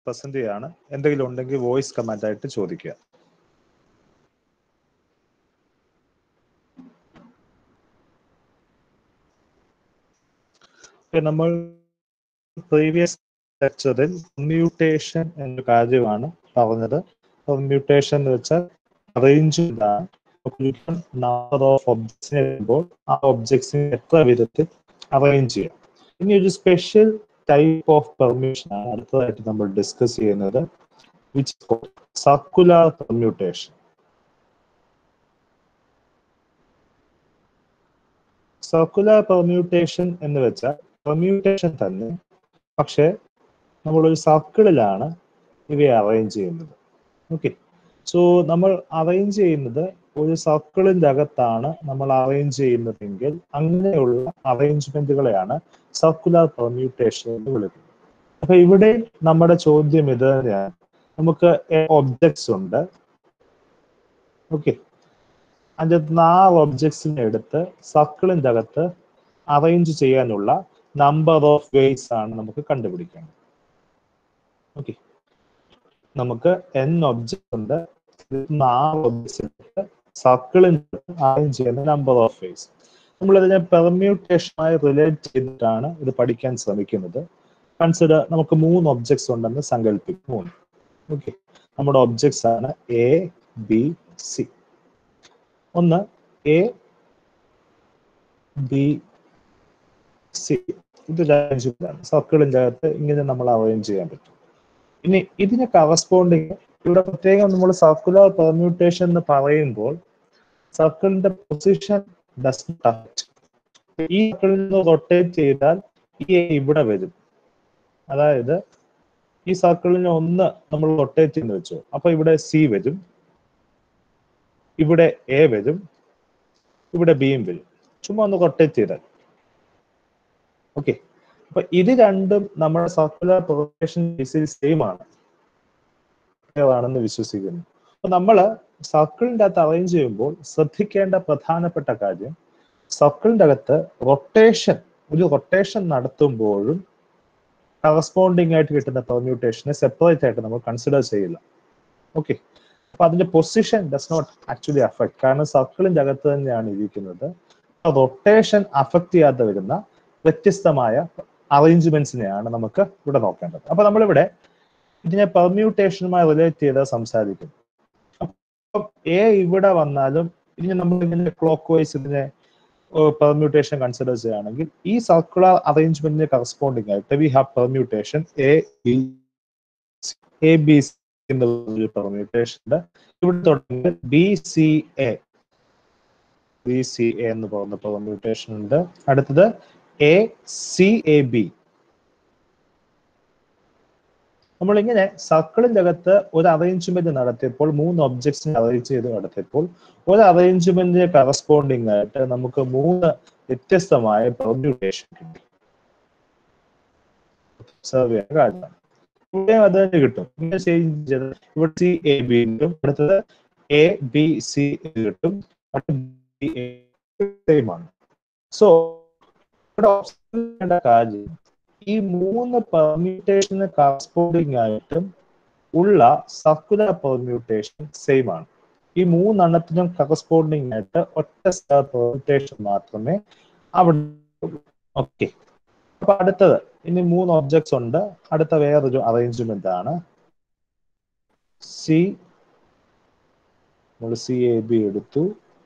Present ചെയ്യാണ് എന്തെങ്കിലും ഉണ്ടെങ്കിൽ വോയിസ് കമാൻഡ് ആയിട്ട് ചോദിക്കുക Okay, നമ്മൾ പ്രീവിയസ് ലെക്ചറിൽ മ്യൂട്ടേഷൻ എന്ന കാര്യമാണ് പറഞ്ഞത് മ്യൂട്ടേഷൻ എന്ന് വെച്ചാൽ അറേഞ്ച്മെന്റ് ആണ് നമ്പർ ഓഫ് ഒബ്ജക്ട്സിനെ വരുമ്പോൾ ആ ഒബ്ജക്ട്സിനെ എത്ര വിധത്തിൽ അറേഞ്ച് ചെയ്യാം ഇനി ഒരു സ്പെഷ്യൽ ടൈപ്പ് ഓഫ് പെർമ്യൂഷൻ ആണ് അടുത്തതായിട്ട് നമ്മൾ ഡിസ്കസ് ചെയ്യുന്നത് which circular permutation circular permutation എന്ന് വെച്ചാൽ പെർമ്യൂട്ടേഷൻ തന്നെ പക്ഷെ നമ്മളൊരു സർക്കിളിലാണ് ഇവയെ അറേഞ്ച് ചെയ്യുന്നത് ഓക്കെ സോ നമ്മൾ അറേഞ്ച് ചെയ്യുന്നത് ഒരു സർക്കിളിന്റെ അകത്താണ് നമ്മൾ അറേഞ്ച് ചെയ്യുന്നതെങ്കിൽ അങ്ങനെയുള്ള അറേഞ്ച്മെന്റുകളെയാണ് സർക്കുലർ പെർമ്യൂട്ടേഷൻ എന്ന് വിളിക്കുന്നത് അപ്പൊ ഇവിടെ നമ്മുടെ ചോദ്യം ഇത് തന്നെയാണ് നമുക്ക് ഒബ്ജക്ട്സ് ഉണ്ട് ഓക്കെ അതിൻ്റെ നാല് ഒബ്ജക്ട്സിനെ എടുത്ത് സർക്കിളിന്റെ അകത്ത് അറേഞ്ച് ചെയ്യാനുള്ള നമ്പർ ഓഫ് വേസ് ആണ് നമുക്ക് കണ്ടുപിടിക്കേണ്ടത് ഓക്കെ നമുക്ക് എൻ ഒബ്ജക്ട് ഉണ്ട് നാല് ഒബ്ജക്ട്സ് എടുത്ത് സർക്കിളിന്റെ അറേഞ്ച് ചെയ്യുന്ന നമ്പർ ഓഫ് വേസ് നമ്മൾ ഇതിനെ പെർമ്യൂട്ടേഷനുമായി റിലേറ്റ് ചെയ്തിട്ടാണ് ഇത് പഠിക്കാൻ ശ്രമിക്കുന്നത് കൺസിഡർ നമുക്ക് മൂന്ന് ഒബ്ജക്ട്സ് ഉണ്ടെന്ന് സങ്കല്പിക്കും മൂന്ന് ഓക്കെ നമ്മുടെ ഒബ്ജക്ട്സ് ആണ് എ ബി സി ഒന്ന് എ ബി സി ഇത് അറേഞ്ച്മെന്റ് സർക്കിളിന്റെ അകത്ത് ഇങ്ങനെ നമ്മൾ അറേഞ്ച് ചെയ്യാൻ പറ്റും ഇനി ഇതിന് കറസ്പോണ്ടിങ് ഇവിടെ പ്രത്യേകം നമ്മൾ സർക്കുലർ പെർമ്യൂട്ടേഷൻ എന്ന് പറയുമ്പോൾ സർക്കിളിന്റെ പൊസിഷൻ ഡസ് അഫക്റ്റ് ഈ സർക്കിളിൽ നിന്ന് റൊട്ടേറ്റ് ചെയ്താൽ ഈ ഇവിടെ വരും അതായത് ഈ സർക്കിളിനെ ഒന്ന് നമ്മൾ റൊട്ടേറ്റ് ചെയ്ത് വെച്ചു അപ്പൊ ഇവിടെ സി വരും ഇവിടെ എ വരും ഇവിടെ ബിയും വരും ചുമ്മാ ഒന്ന് റൊട്ടേറ്റ് ചെയ്താൽ ഓക്കെ അപ്പൊ ഇത് രണ്ടും നമ്മുടെ സർക്കുലർ പ്രൊപ്പറേഷൻ ബേസിൽ സെയിം ആണ് ആണെന്ന് വിശ്വസിക്കുന്നു അപ്പൊ നമ്മള് സർക്കിളിന്റെ അകത്ത് അറേഞ്ച് ചെയ്യുമ്പോൾ ശ്രദ്ധിക്കേണ്ട പ്രധാനപ്പെട്ട കാര്യം സർക്കിളിന്റെ അകത്ത് റൊട്ടേഷൻ ഒരു റൊട്ടേഷൻ നടത്തുമ്പോഴും കറസ്പോണ്ടിങ് ആയിട്ട് കിട്ടുന്ന പെർമ്യൂട്ടേഷനെ സെപ്പറേറ്റ് ആയിട്ട് നമ്മൾ കൺസിഡർ ചെയ്യില്ല ഓക്കെ അപ്പൊ അതിന്റെ position does not actually affect കാരണം സർക്കിളിന്റെ അകത്ത് തന്നെയാണ് ഇരിക്കുന്നത് റൊട്ടേഷൻ അഫക്ട് ചെയ്യാതെ വരുന്ന വ്യത്യസ്തമായ അറേഞ്ച്മെന്റ്സിനെയാണ് നമുക്ക് ഇവിടെ നോക്കേണ്ടത് അപ്പൊ നമ്മളിവിടെ ഇതിനെ പെർമ്യൂട്ടേഷനുമായി റിലേറ്റ് ചെയ്ത് സംസാരിക്കും അപ്പം എ ഇവിടെ വന്നാലും ഇനി നമ്മൾ ഇങ്ങനെ ക്ലോക്ക് വൈസ് ഇതിനെ പെർമ്യൂട്ടേഷൻ കൺസിഡർ ചെയ്യുകയാണെങ്കിൽ ഈ സർക്കുലർ അറേഞ്ച്മെന്റിന് കറസ്പോണ്ടിങ് ആയിട്ട് we have permutation A B A B C എന്നുള്ള പെർമ്യൂട്ടേഷൻ ഉണ്ട് ഇവിടെ തുടങ്ങി B C A B C A എന്ന് പറയുന്ന പെർമ്യൂട്ടേഷൻ ഉണ്ട് അടുത്തത് എ സി എ ബി നമ്മളിങ്ങനെ സർക്കിളിന്റെ അകത്ത് ഒരു അറേഞ്ച്മെന്റ് നടത്തിയപ്പോൾ മൂന്ന് ഒബ്ജക്ട്സിനെ അറേഞ്ച് ചെയ്ത് നടത്തിയപ്പോൾ ഒരു അറേഞ്ച്മെന്റിന് കറസ്പോണ്ടിങ് ആയിട്ട് നമുക്ക് മൂന്ന് വ്യത്യസ്തമായ പെർമ്യൂട്ടേഷൻ കിട്ടി ഒബ്സർവ് ചെയ്യാൻ കാരണം ഇവിടെ അത് തന്നെ കിട്ടും ഇങ്ങനെ ചേഞ്ച് ചെയ്ത് ഇവിടെ സി എ ബി കിട്ടും അടുത്തത് എ ബി സി കിട്ടും സെയിം ആണ് സോ ഇവിടെ ഒബ്സർവ് ചെയ്യേണ്ട കാര്യം ഈ മൂന്ന് പെർമ്യൂട്ടേഷന് കറസ്പോണ്ടിങ് ആയിട്ടും ഉള്ള സർക്കുലർ പെർമ്യൂട്ടേഷൻ സെയിം ആണ് ഈ മൂന്നെണ്ണത്തിനും കറസ്പോണ്ടിങ് ആയിട്ട് ഒറ്റ പെർമ്യൂട്ടേഷൻ മാത്രമേ അവിടെ ഓക്കെ അപ്പൊ അടുത്തത് ഇനി മൂന്ന് ഒബ്ജക്ട്സ് ഉണ്ട് അടുത്ത വേറൊരു അറേഞ്ച്മെന്റ് ആണ് സി നമ്മൾ സി എ ബി എടുത്തു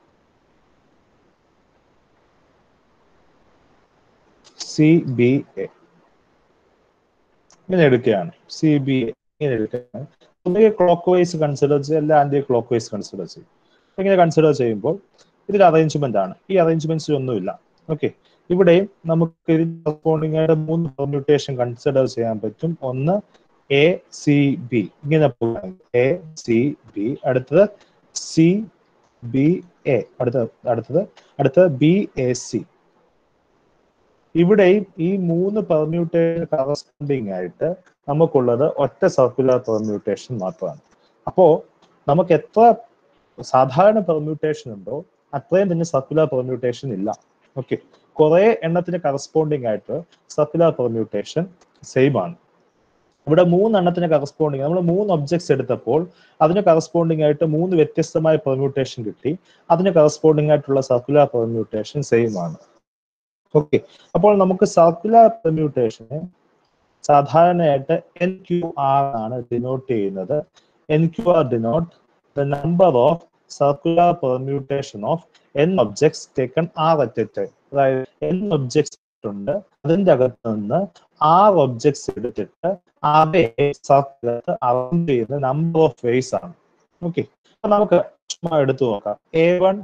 സി ബി എ ഇങ്ങനെ എടുക്കുകയാണ് സി ബി എ ഇങ്ങനെ എടുക്കുകയാണ് ഒന്നുകിൽ ക്ലോക്ക് വൈസ് കൺസിഡർ ചെയ്യും അല്ല ആന്റി ക്ലോക്ക് വൈസ് കൺസിഡർ ചെയ്യും ഇങ്ങനെ കൺസിഡർ ചെയ്യുമ്പോൾ ഇതൊരു അറേഞ്ച്മെന്റ് ആണ് ഈ അറേഞ്ച്മെന്റ്സിൽ ഒന്നുമില്ല ഓക്കെ ഇവിടെയും നമുക്ക് ഇതിന് കറസ്പോണ്ടിങ് ആയിട്ട് മൂന്ന് പെർമ്യൂട്ടേഷൻ കൺസിഡർ ചെയ്യാൻ പറ്റും ഒന്ന് എ സി ബി ഇങ്ങനെ എ സി ബി അടുത്തത് സി ബി എ അടുത്തത് അടുത്തത് അടുത്തത് ബി എ സി ഇവിടെയും ഈ മൂന്ന് പെർമ്യൂട്ടേഷൻ കറസ്പോണ്ടിങ് ആയിട്ട് നമുക്കുള്ളത് ഒറ്റ സർക്കുലർ പെർമ്യൂട്ടേഷൻ മാത്രമാണ് അപ്പോ നമുക്ക് എത്ര സാധാരണ പെർമ്യൂട്ടേഷൻ ഉണ്ടോ അത്രയും തന്നെ സർക്കുലർ പെർമ്യൂട്ടേഷൻ ഇല്ല ഓക്കെ കുറെ എണ്ണത്തിന് കറസ്പോണ്ടിങ് ആയിട്ട് സർക്കുലർ പെർമ്യൂട്ടേഷൻ സെയിം ആണ് ഇവിടെ മൂന്നെണ്ണത്തിന് കറസ്പോണ്ടിങ് നമ്മൾ മൂന്ന് ഒബ്ജക്ട്സ് എടുത്തപ്പോൾ അതിന് കറസ്പോണ്ടിങ് ആയിട്ട് മൂന്ന് വ്യത്യസ്തമായ പെർമ്യൂട്ടേഷൻ കിട്ടി അതിന് കറസ്പോണ്ടിങ് ആയിട്ടുള്ള സർക്കുലർ പെർമ്യൂട്ടേഷൻ സെയിം ആണ് ഓക്കെ അപ്പോൾ നമുക്ക് സർക്കുലർ പെർമ്യൂട്ടേഷനെ സാധാരണയായിട്ട് എൻ ക്യു ആർ ആണ് ഡിനോട്ട് ചെയ്യുന്നത് N Q R denote the number of circular permutation of N objects taken R at a time അതായത് എൻ ഒബ്ജക്ട്സ് ഉണ്ട് അതിന്റെ അകത്ത് നിന്ന് ആർ ഒബ്ജക്ട്സ് എടുത്തിട്ട് അവയെ സർക്കിളത്ത് അറേഞ്ച് ചെയ്യുന്ന നമ്പർ ഓഫ് വേസ് ആണ് ഓക്കെ അപ്പൊ നമുക്ക് ചുമ്മാ എടുത്തു നോക്കാം A one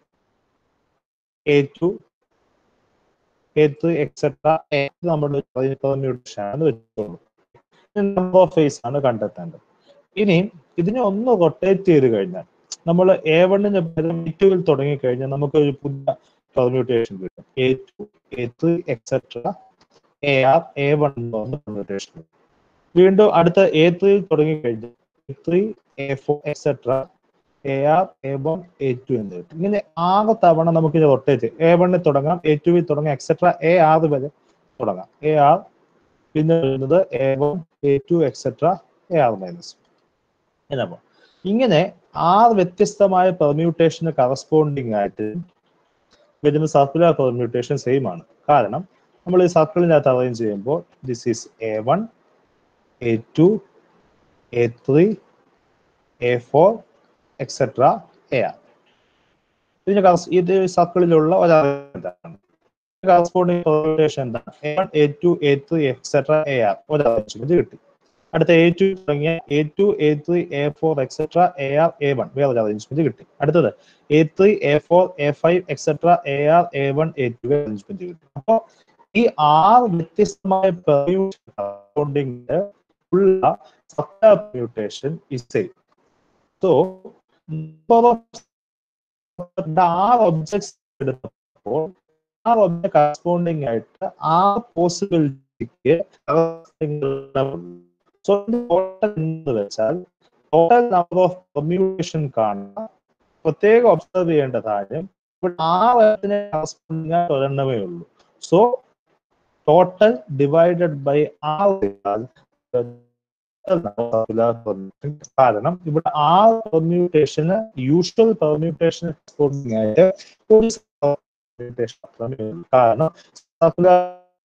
A two A three etcetera നമ്മുടെ പെർമ്യൂട്ടേഷൻ ആണ് വെച്ചോളൂ നമ്പർ ഓഫ് ഫേസ് ആണ് കണ്ടെത്തേണ്ടത് ഇനി ഇതിനെ ഒന്ന് റൊട്ടേറ്റ് ചെയ്ത് കഴിഞ്ഞാൽ നമ്മൾ എ വണ്ണിന് പകരം എ ടുവിൽ തുടങ്ങി കഴിഞ്ഞാൽ നമുക്ക് ഒരു പുതിയ പെർമ്യൂട്ടേഷൻ കിട്ടും A two A three etcetera A R A one എന്ന് പറഞ്ഞ പെർമ്യൂട്ടേഷൻ വീണ്ടും അടുത്ത എ ത്രീയിൽ തുടങ്ങി കഴിഞ്ഞാൽ A three A four etcetera A R A one A two എന്ന് കിട്ടും ഇങ്ങനെ ആറ് തവണ നമുക്ക് ഇത് റൊട്ടേറ്റ് എ വണ്ണിൽ തുടങ്ങാം എ ടുവിൽ തുടങ്ങാം എക്സെട്ര എ ആറ് വരെ തുടങ്ങാം എ ആർ പിന്നെ വരുന്നത് A one A two etcetera A R minus എന്നപ്പോ ഇങ്ങനെ ആറ് വ്യത്യസ്തമായ പെർമ്യൂട്ടേഷന് കറസ്പോണ്ടിങ് ആയിട്ട് വരുന്ന സർക്കുലർ പെർമ്യൂട്ടേഷൻ സെയിം ആണ് കാരണം നമ്മൾ ഈ സർക്കിളിനകത്ത് അറേഞ്ച് ചെയ്യുമ്പോൾ this is A one A two A three A four etcetera A R ഇതിന് കറസ് ഇത് സർക്കിളിലുള്ള ഒരാളാണ് കറസ്പോണ്ടിങ് പെർമ്യൂട്ടേഷൻ എന്താണ് A one A two A three etcetera A R ഒരു അറേഞ്ച്മെന്റ് കിട്ടി അടുത്ത എ ടു തുടങ്ങിയ A two A three A four etcetera A R A one വേറൊരു അറേഞ്ച്മെന്റ് കിട്ടി അടുത്തത് A three A four A five etcetera A R A one A two arrangement കിട്ടി അപ്പോൾ ഈ ആറ് വ്യത്യസ്തമായ പെർമ്യൂട്ടേഷൻ ഉള്ള പെർമ്യൂട്ടേഷൻ ഇസ് സെയിം സോ ആറ് ഒബ്ജക്ട്സ് എടുത്തപ്പോൾ ആ ഒബ്ജക്ട് കറസ്പോണ്ടിങ് ആയിട്ട് ആ പോസിബിലിറ്റിക്ക് സോ ടോട്ടൽ എന്ന് വെച്ചാൽ ടോട്ടൽ നമ്പർ ഓഫ് പെർമ്യൂട്ടേഷൻ കാണുക പ്രത്യേകം ഒബ്സർവ് ചെയ്യേണ്ട കാര്യം ഇവിടെ ആറെണ്ണത്തിന് കറസ്പോണ്ടിങ് ആയിട്ട് ഒരെണ്ണമേ ഉള്ളൂ so total divided by R കാരണം ഇവിടെ ആ പെർമ്യൂട്ടേഷന് യൂഷ്വൽ പെർമ്യൂട്ടേഷൻ കറസ്പോണ്ടിങ് ആയിട്ട് ഒരു permutation മാത്രമേ ഉള്ളൂ കാരണം circular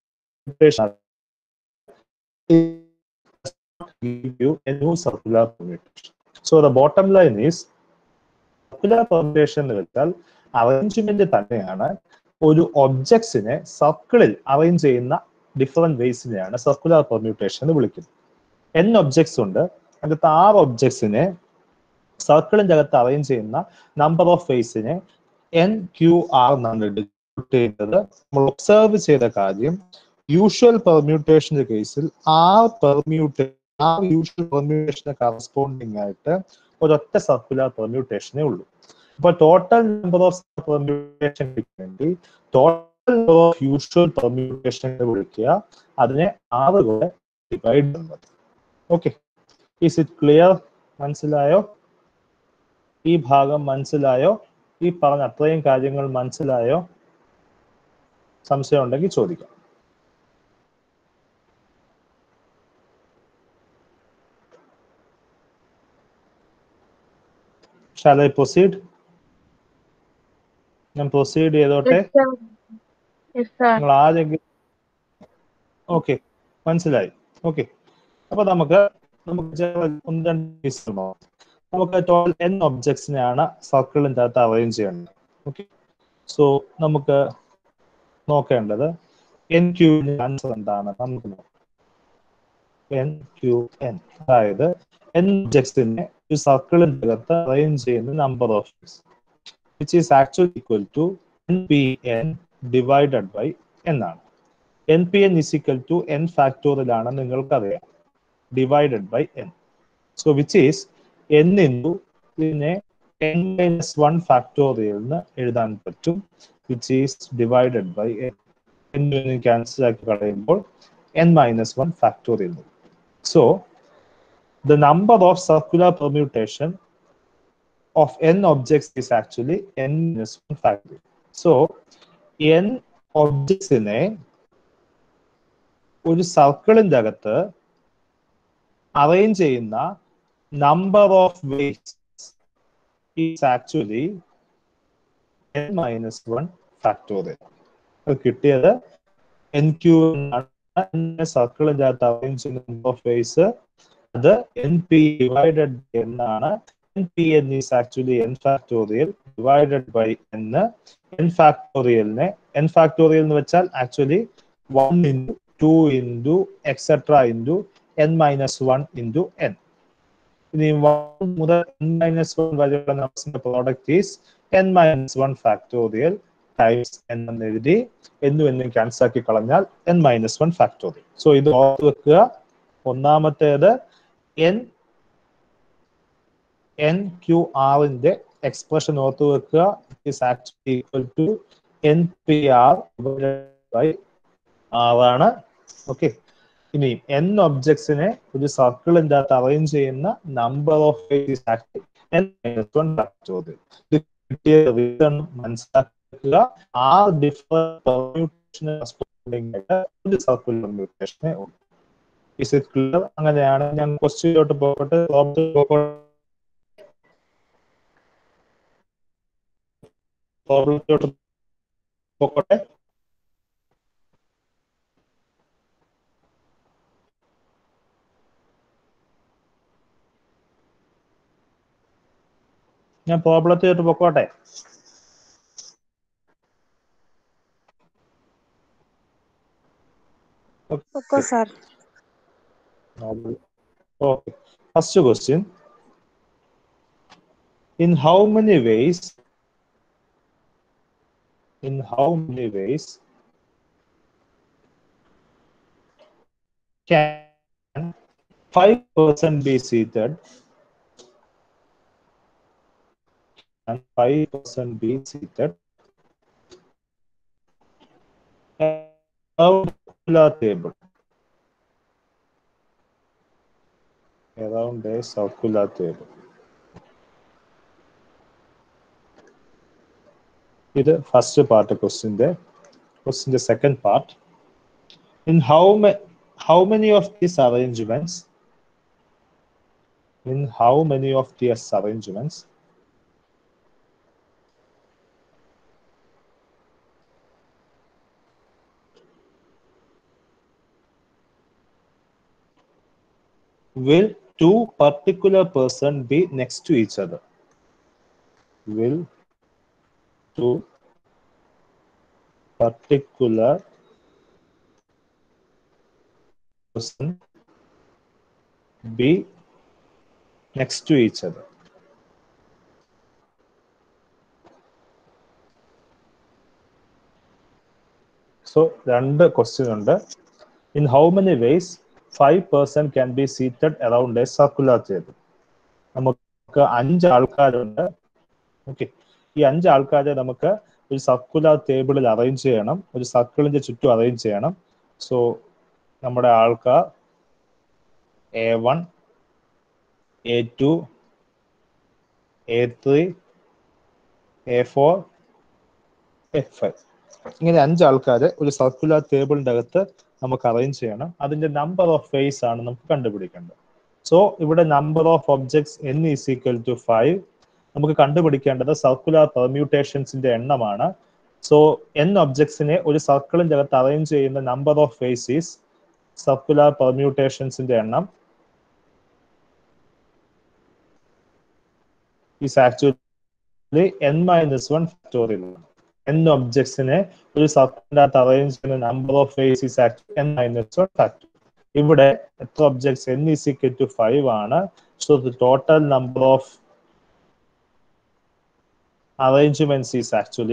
give you a new circular permutation. So the bottom line is circular permutation എന്ന് വെച്ചാൽ അറേഞ്ച്മെന്റ് തന്നെയാണ് ഒരു ഒബ്ജക്ട്സിനെ സർക്കിളിൽ അറേഞ്ച് ചെയ്യുന്ന ഡിഫറെന്റ് വേസിനെയാണ് സർക്കുലർ പെർമ്യൂട്ടേഷൻ എന്ന് വിളിക്കുന്നത് എൻ ഒബ്ജക്ട്സ് ഉണ്ട് അതിനകത്ത് ആറ് ഒബ്ജക്ട്സിനെ സർക്കിളിന്റെ അകത്ത് അറേഞ്ച് ചെയ്യുന്ന നമ്പർ ഓഫ് ഫേസിനെ എൻ ക്യു ആർ എന്നാണ് ഡിനോട്ട് ചെയ്യുന്നത് നമ്മൾ ഒബ്സർവ് ചെയ്ത കാര്യം യൂഷ്വൽ പെർമ്യൂട്ടേഷന്റെ കേസിൽ ആർ പെർമ്യൂട്ടേ ആ യൂഷ്വൽ പെർമ്യൂട്ടേഷന് കറസ്പോണ്ടിങ് ആയിട്ട് ഒരൊറ്റ സർക്കുലർ പെർമ്യൂട്ടേഷനേ ഉള്ളൂ അപ്പൊ ടോട്ടൽ നമ്പർ ഓഫ് പെർമ്യൂട്ടേഷൻ വേണ്ടി total number of usual permutation വിളിക്കുക അതിനെ ആറ് കൂടെ ഡിവൈഡ് ചെയ്യുന്നത് ഓക്കെ ഈസ് ഇറ്റ് ക്ലിയർ മനസ്സിലായോ ഈ ഭാഗം മനസ്സിലായോ ഈ പറഞ്ഞ അത്രയും കാര്യങ്ങൾ മനസ്സിലായോ സംശയം ഉണ്ടെങ്കിൽ ചോദിക്കാം ഷാൽ ഐ പ്രൊസീഡ് ഞാൻ പ്രൊസീഡ് ചെയ്തോട്ടെ Yes, sir. Yes, sir. നിങ്ങൾ ആരെങ്കിലും ഓക്കെ മനസ്സിലായി ഓക്കെ അപ്പൊ നമുക്ക് നമുക്ക് ചെറിയ ഒന്ന് രണ്ട് കേസ് നോക്കാം നമുക്ക് ടോട്ടൽ എൻ ഒബ്ജക്ട്സിനെയാണ് സർക്കിളിൻ്റെ അകത്ത് അറേഞ്ച് ചെയ്യേണ്ടത് ഓക്കെ സോ നമുക്ക് നോക്കേണ്ടത് എൻ ക്യൂവിന്റെ ആൻസർ എന്താണ് നമുക്ക് നോക്കാം എൻ ക്യു എൻ അതായത് എൻ ഒബ്ജക്ട്സിനെ ഒരു സർക്കിളിൻ്റെ അകത്ത് അറേഞ്ച് ചെയ്യുന്ന number of which is actual equal to N P N divided by എന്നാണ് N P N is equal to N factorial ആണ് നിങ്ങൾക്കറിയാം divided by N so which is N into ഇതിനെ എൻ മൈനസ് വൺ ഫാക്ടോറിയൽ എന്ന് എഴുതാൻ പറ്റും which is divided by N എന്നിന് cancel ആക്കി കളയുമ്പോൾ N minus one factorial so the number of circular permutation of n objects is actually n minus 1 factorial. So, n ഒബ്ജക്ട്സിനെ ഒരു സർക്കിളിന്റെ അകത്ത് അറേഞ്ച് ചെയ്യുന്ന number of ways is actually N minus one factorial അത് കിട്ടിയത് N Q എന്നാണ് സർക്കിളിൻ്റെ അകത്ത് അറേഞ്ച് ചെയ്യുന്ന നമ്പർ ഓഫ് വേസ് അത് എൻ പി ഡിവൈഡഡ് എന്നാണ് N P N is actually N factorial divided by എന്ന് എൻ ഫാക്ടോറിയലിനെ എൻ ഫാക്ടോറിയൽ എന്ന് വെച്ചാൽ actually one into two into etcetera into N minus one into N ഇനി one മുതൽ N minus one വരെയുള്ള നമ്പേഴ്സിന്റെ product is N minus one factorial times എന്ന് എഴുതി എന്നും എന്നും ക്യാൻസൽ ആക്കി കളഞ്ഞാൽ N minus one factorial so ഇത് ഓർത്ത് വെക്കുക ഒന്നാമത്തേത് എൻ എൻ ക്യു ആറിന്റെ എക്സ്പ്രഷൻ ഓർത്ത് വെക്കുക is actually equal to N P R by ആറാണ് ഓക്കെ ഇനി എൻ ഒബ്ജക്ട്സിനെ ഒരു സർക്കിളിന്റെ അകത്ത് അറേഞ്ച് ചെയ്യുന്ന number of N minus one factorial ഇത് കിട്ടിയ റീസൺ മനസ്സിലാക്കുക ആ ഡിഫറെന്റ് ഒരു സർക്കിൾ പെർമ്യൂട്ടേഷനെ ഇസ് ഇറ്റ് ക്ലിയർ അങ്ങനെയാണ് ഞാൻ ക്വസ്റ്റ്യനിലോട്ട് പോകട്ടെ പ്രോബ്ലത്തിലോട്ട് പോകട്ടെ ഞാൻ പ്രോബ്ലത്തിലോട്ട് പൊക്കോട്ടെ Okay, sir. Okay. First question. In how many ways, in how many ways can five person be seated? And five person be seated around a table. Around a circular table. ഇത് first part ക്വസ്റ്റിന്റെ ക്വസ്റ്റിന്റെ second part in how how many of these arrangements in how many of these arrangements will two particular person be next to each other will two particular person be next to each other so രണ്ട് question ഉണ്ട് in how many ways five person can be seated around a circular table നമുക്ക് അഞ്ച് ആൾക്കാരുണ്ട് okay ഈ അഞ്ച് ആൾക്കാരെ നമുക്ക് ഒരു സർക്കുലർ ടേബിളിൽ അറേഞ്ച് ചെയ്യണം ഒരു സർക്കിളിന്റെ ചുറ്റും അറേഞ്ച് ചെയ്യണം സോ നമ്മുടെ ആൾക്കാർ A one A two A three A four A five ഇങ്ങനെ അഞ്ച് ആൾക്കാരെ ഒരു സർക്കുലർ ടേബിളിന്റെ അകത്ത് നമുക്ക് അറേഞ്ച് ചെയ്യണം അതിന്റെ നമ്പർ ഓഫ് ഫേസ് ആണ് നമുക്ക് കണ്ടുപിടിക്കേണ്ടത് സോ ഇവിടെ number of objects N is equal to five നമുക്ക് കണ്ടുപിടിക്കേണ്ടത് സർക്കുലർ പെർമ്യൂട്ടേഷൻസിന്റെ എണ്ണമാണ് സോ എൻ ഒബ്ജക്ട്സിനെ ഒരു സർക്കിളിന്റെ അകത്ത് അറേഞ്ച് ചെയ്യുന്ന നമ്പർ ഓഫ് ഫേസീസ് സർക്കുലർ പെർമ്യൂട്ടേഷൻസിന്റെ എണ്ണം is actually N minus one factorial N ഒബ്ജക്ട്സിനെ ഒരു സർക്കിളിന്റെ അകത്ത് അറേഞ്ച് ചെയ്യുന്ന number of faces actually N minus one factor ഇവിടെ എത്ര objects N is equal to five ആണ് so the total number of arrangements is actually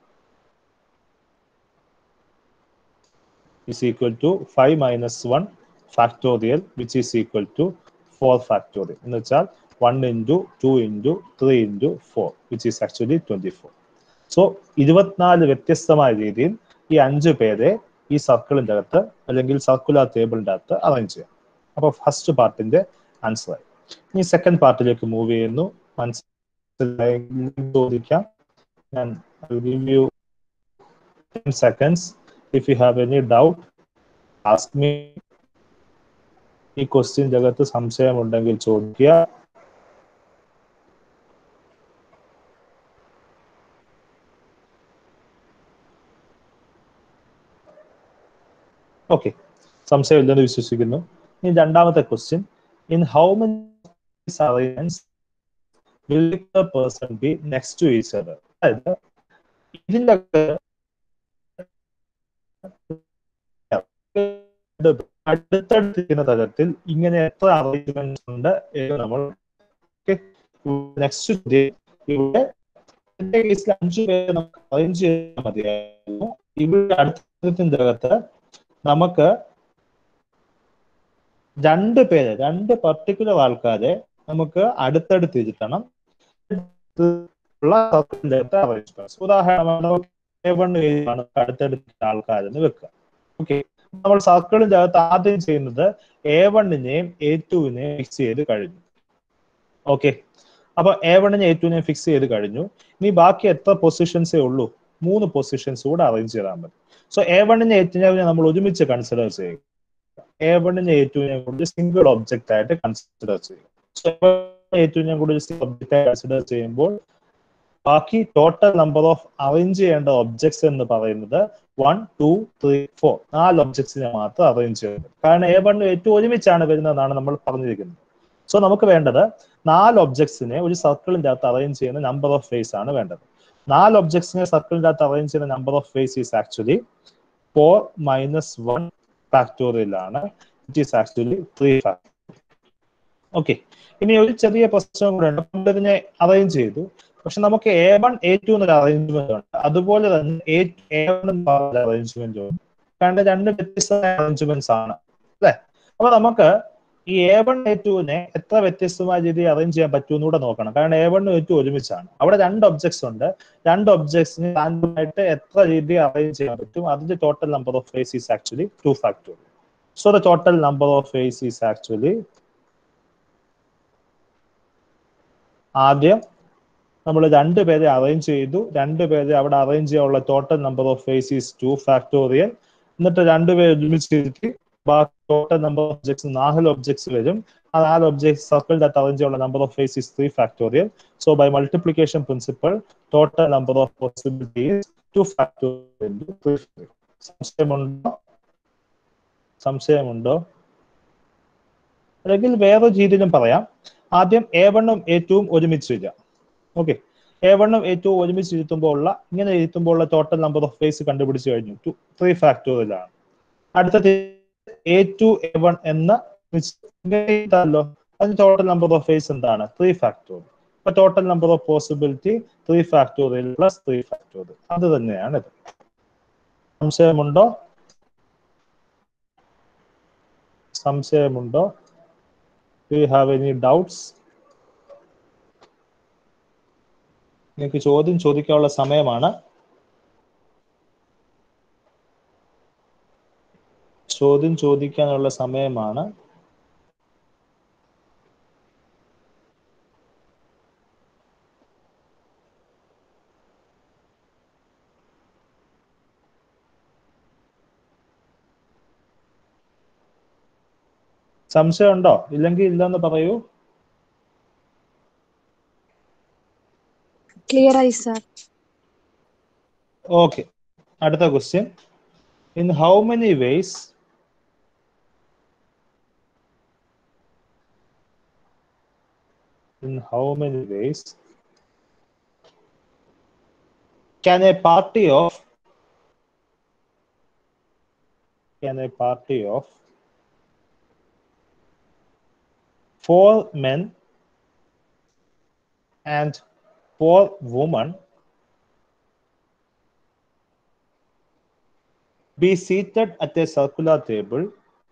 is equal to 5 minus 1 factorial which is equal to 4 factorial എന്ന് വെച്ചാൽ 1 into 2 into 3 into 4 which is actually 24 so ഇരുപത്തിനാല് വ്യത്യസ്തമായ രീതിയിൽ ഈ അഞ്ച് പേരെ ഈ സർക്കിളിന്റെ അകത്ത് അല്ലെങ്കിൽ സർക്കുലർ ടേബിളിന്റെ അകത്ത് അറേഞ്ച് ചെയ്യാം അപ്പൊ ഫസ്റ്റ് പാർട്ടിന്റെ ആൻസർ ആയി ഇനി സെക്കൻഡ് പാർട്ടിലേക്ക് മൂവ് ചെയ്യുന്നു മനസ്സിലായെങ്കിൽ ചോദിക്കാം ഞാൻ give you ten seconds if you have any doubt ask me ഈ ക്വസ്റ്റ്യൻ്റെ അകത്ത് സംശയമുണ്ടെങ്കിൽ ചോദിക്കുക ഓക്കെ സംശയമില്ലെന്ന് വിശ്വസിക്കുന്നു ഇനി രണ്ടാമത്തെ question in how many arrangements will the person be next to each other അതായത് ഇതിന്റെ അടുത്തടുത്തിരിക്കുന്ന തരത്തിൽ ഇങ്ങനെ എത്ര അറേഞ്ച്മെന്റ്സ് ഉണ്ട് എന്ന് നമ്മൾ നെക്സ്റ്റ് ഇവിടെ എന്റെ കേസിൽ അഞ്ചു പേരെ നമുക്ക് അറേഞ്ച് ചെയ്യാൻ മതിയായിരുന്നു ഇവിടെ അടുത്തതിന്റെ അകത്ത് നമുക്ക് രണ്ട് പേര് രണ്ട് പർട്ടിക്കുലർ ആൾക്കാരെ നമുക്ക് അടുത്തടുത്ത് ഇരുത്തണം ഉള്ള സർക്കിളിന്റെ അകത്ത് അറേഞ്ച്മെന്റ്സ് ഉദാഹരണം എ വൺ ആണ് അടുത്തടുത്ത ആൾക്കാരെന്ന് വെക്കുക ഓക്കെ നമ്മൾ സർക്കിളിന്റെ അകത്ത് ആദ്യം ചെയ്യുന്നത് എ വണ്ണിനെയും എ ടുവിനെയും ഫിക്സ് ചെയ്ത് കഴിഞ്ഞു ഓക്കെ അപ്പൊ എ വണ്ണിനെ എ ടുവിനെ ഫിക്സ് ചെയ്ത് കഴിഞ്ഞു ഇനി ബാക്കി എത്ര പൊസിഷൻസേ ഉള്ളൂ മൂന്ന് പൊസിഷൻസ് കൂടെ അറേഞ്ച് ചെയ്താൽ മതി സോ എ വണ്ണിനെ എ ടുവിനെ നമ്മൾ ഒരുമിച്ച് കൺസിഡർ ചെയ്യുക എ വണ്ണിനെ എ ടുവിനെ കൂടി സിംഗിൾ ഒബ്ജക്റ്റ് ആയിട്ട് കൺസിഡർ ചെയ്യുക സോ എ ടുവിനെ കൂടി സിംഗിൾ ഒബ്ജക്റ്റ് ആയിട്ട് കൺസിഡർ ചെയ്യുമ്പോൾ ബാക്കി ടോട്ടൽ നമ്പർ ഓഫ് അറേഞ്ച് ചെയ്യേണ്ട ഒബ്ജക്ട്സ് എന്ന് പറയുന്നത് വൺ ടു ത്രീ ഫോർ നാല് ഒബ്ജക്ട്സിനെ മാത്രം അറേഞ്ച് ചെയ്യുന്നത് കാരണം എ വൺ ഏറ്റവും ഒരുമിച്ചാണ് വരുന്നതെന്നാണ് നമ്മൾ പറഞ്ഞിരിക്കുന്നത് സോ നമുക്ക് വേണ്ടത് നാല് ഒബ്ജക്ട്സിനെ ഒരു സർക്കിളിന്റെ അകത്ത് അറേഞ്ച് ചെയ്യുന്ന നമ്പർ ഓഫ് ഫേസ് ആണ് വേണ്ടത് നാല് ഒബ്ജക്ട്സിനെ സർക്കിളിന്റെ അകത്ത് അറേഞ്ച് ചെയ്യുന്ന number of face is actually four minus one factorial ആണ് it is actually three factorial okay ഇനി ഒരു ചെറിയ പ്രശ്നം കൂടെ ഉണ്ട് നമ്മൾ ഇതിനെ അറേഞ്ച് ചെയ്തു പക്ഷെ നമുക്ക് എ വൺ എ ടു എന്നൊരു അറേഞ്ച്മെന്റ് ഉണ്ട് അതുപോലെ തന്നെ എ എ വൺ എന്നൊരു അറേഞ്ച്മെന്റ് ഉണ്ട് കാരണം രണ്ട് വ്യത്യസ്തമായ അറേഞ്ച്മെന്റ്സ് ആണ് അല്ലെ അപ്പൊ നമുക്ക് ഈ എ വൺ എ ടുവിനെ എത്ര വ്യത്യസ്തമായ രീതിയിൽ അറേഞ്ച് ചെയ്യാൻ പറ്റുമെന്ന് കൂടെ നോക്കണം കാരണം എ വണ്ണും എ ടു ഒരുമിച്ചാണ് അവിടെ രണ്ട് ഒബ്ജക്ട്സ് ഉണ്ട് രണ്ട് ഒബ്ജക്ട്സിന് റാൻഡമായിട്ട് എത്ര രീതിയിൽ അറേഞ്ച് ചെയ്യാൻ പറ്റും അതിന്റെ total number of face is actually two factorial so the total number of face is actually ആദ്യം നമ്മൾ രണ്ട് പേരെ അറേഞ്ച് ചെയ്തു രണ്ട് പേരെ അവിടെ അറേഞ്ച് ചെയ്യാനുള്ള total number of face is two factorial എന്നിട്ട് രണ്ടുപേരെ ഒരുമിച്ച് ഇരുത്തി ബാക്കി ടോട്ടൽ നമ്പർ ഓഫ് ഒബ്ജക്ട്സ് നാല് ഒബ്ജക്ട്സ് വരും ആ നാല് ഒബ്ജക്ട്സ് സർക്കിൾ ദാറ്റ് അറേഞ്ച് ചെയ്യാനുള്ള number of face is three factorial so by multiplication principle total number of possibilities two factorial സംശയമുണ്ടോ സംശയമുണ്ടോ അല്ലെങ്കിൽ വേറെ രീതിയിലും പറയാം ആദ്യം എ വണ്ണും എ ടുവും ഒരുമിച്ച് വരിക ഓക്കെ എ വണ്ണും എ ടു ഒരുമിച്ച് ഇരുത്തുമ്പോൾ ഉള്ള ഇങ്ങനെ ഇരുത്തുമ്പോൾ ഉള്ള ടോട്ടൽ നമ്പർ ഓഫ് ഫേസ് കണ്ടുപിടിച്ച് കഴിഞ്ഞു ടു ത്രീ ഫാക്ടോറിയലാണ് അടുത്തത് എ ടു എ വൺ എന്ന ല്ലോ അതിന് ടോട്ടൽ നമ്പർ ഓഫ് ഫേസ് എന്താണ് ത്രീ ഫാക്ടോറിയൽ അപ്പൊ total number of possibility three factorial plus three factorial അത് തന്നെയാണ് ഇത് സംശയമുണ്ടോ സംശയമുണ്ടോ do you have any doubts നിങ്ങൾക്ക് ചോദ്യം ചോദിക്കാനുള്ള സമയമാണ് ചോദ്യം ചോദിക്കാനുള്ള സമയമാണ് സംശയമുണ്ടോ ഇല്ലെങ്കിൽ ഇല്ലെന്ന് പറയൂ ക്ലിയർ ആയി സാർ ഓക്കെ അടുത്ത question in how many ways in how many ways can a party of can a party of four men and four women be seated at a circular table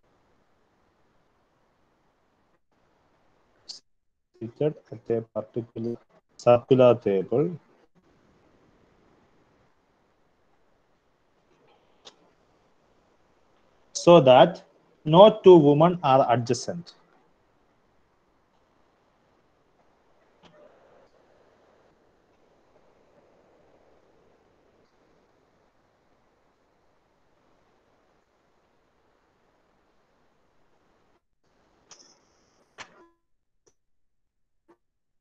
seated at a particular circular table so that no two women are adjacent.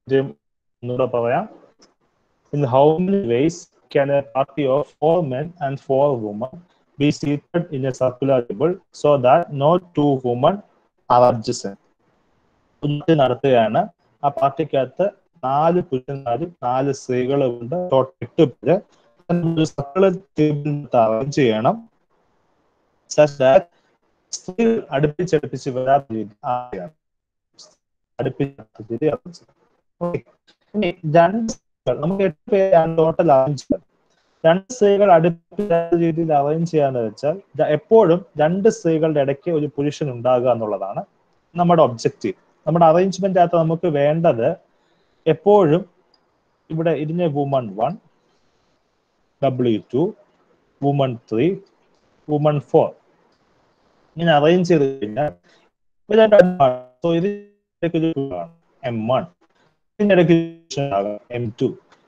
ഒന്നുകൂടെ പറയാം in how many ways can a party of four men and four woman be seated in a circular table so that no two woman are adjacent നടത്തുകയാണ് ആ പാർട്ടിക്കകത്ത് നാല് പുരുഷന്മാരും നാല് സ്ത്രീകളും ഉണ്ട് ടോട്ടൽ എട്ട് പേര് സർക്കുലർ ടേബിൾ അറേഞ്ച് ചെയ്യണം such that സ്ത്രീകൾ അടുപ്പിച്ചടുപ്പിച്ച് വരാത്ത രീതി ആദ്യമാണ് അടുപ്പിച്ച രീതി arrange ചെയ്യണം. Okay. ഇനി രണ്ട് സ്ത്രീകൾ നമുക്ക് എട്ട് പേരാണ് ടോട്ടൽ അറേഞ്ച് ചെയ്യുന്നത് രണ്ട് സ്ത്രീകൾ അടുപ്പിച്ച രീതിയിൽ അറേഞ്ച് ചെയ്യാന്ന് വെച്ചാൽ ദ- എപ്പോഴും രണ്ട് സ്ത്രീകളുടെ ഇടയ്ക്ക് ഒരു പുരുഷൻ ഉണ്ടാകുക എന്നുള്ളതാണ് നമ്മുടെ ഒബ്ജക്റ്റീവ് നമ്മുടെ അറേഞ്ച്മെന്റ് അകത്ത് നമുക്ക് വേണ്ടത് എപ്പോഴും ഇവിടെ ഇതിനെ woman one W two woman three woman four ഇങ്ങനെ അറേഞ്ച് ചെയ്ത് കഴിഞ്ഞാൽ സോ ഇത് എം വൺ ഇതിന്റെ ഇടയ്ക്ക് എം ടു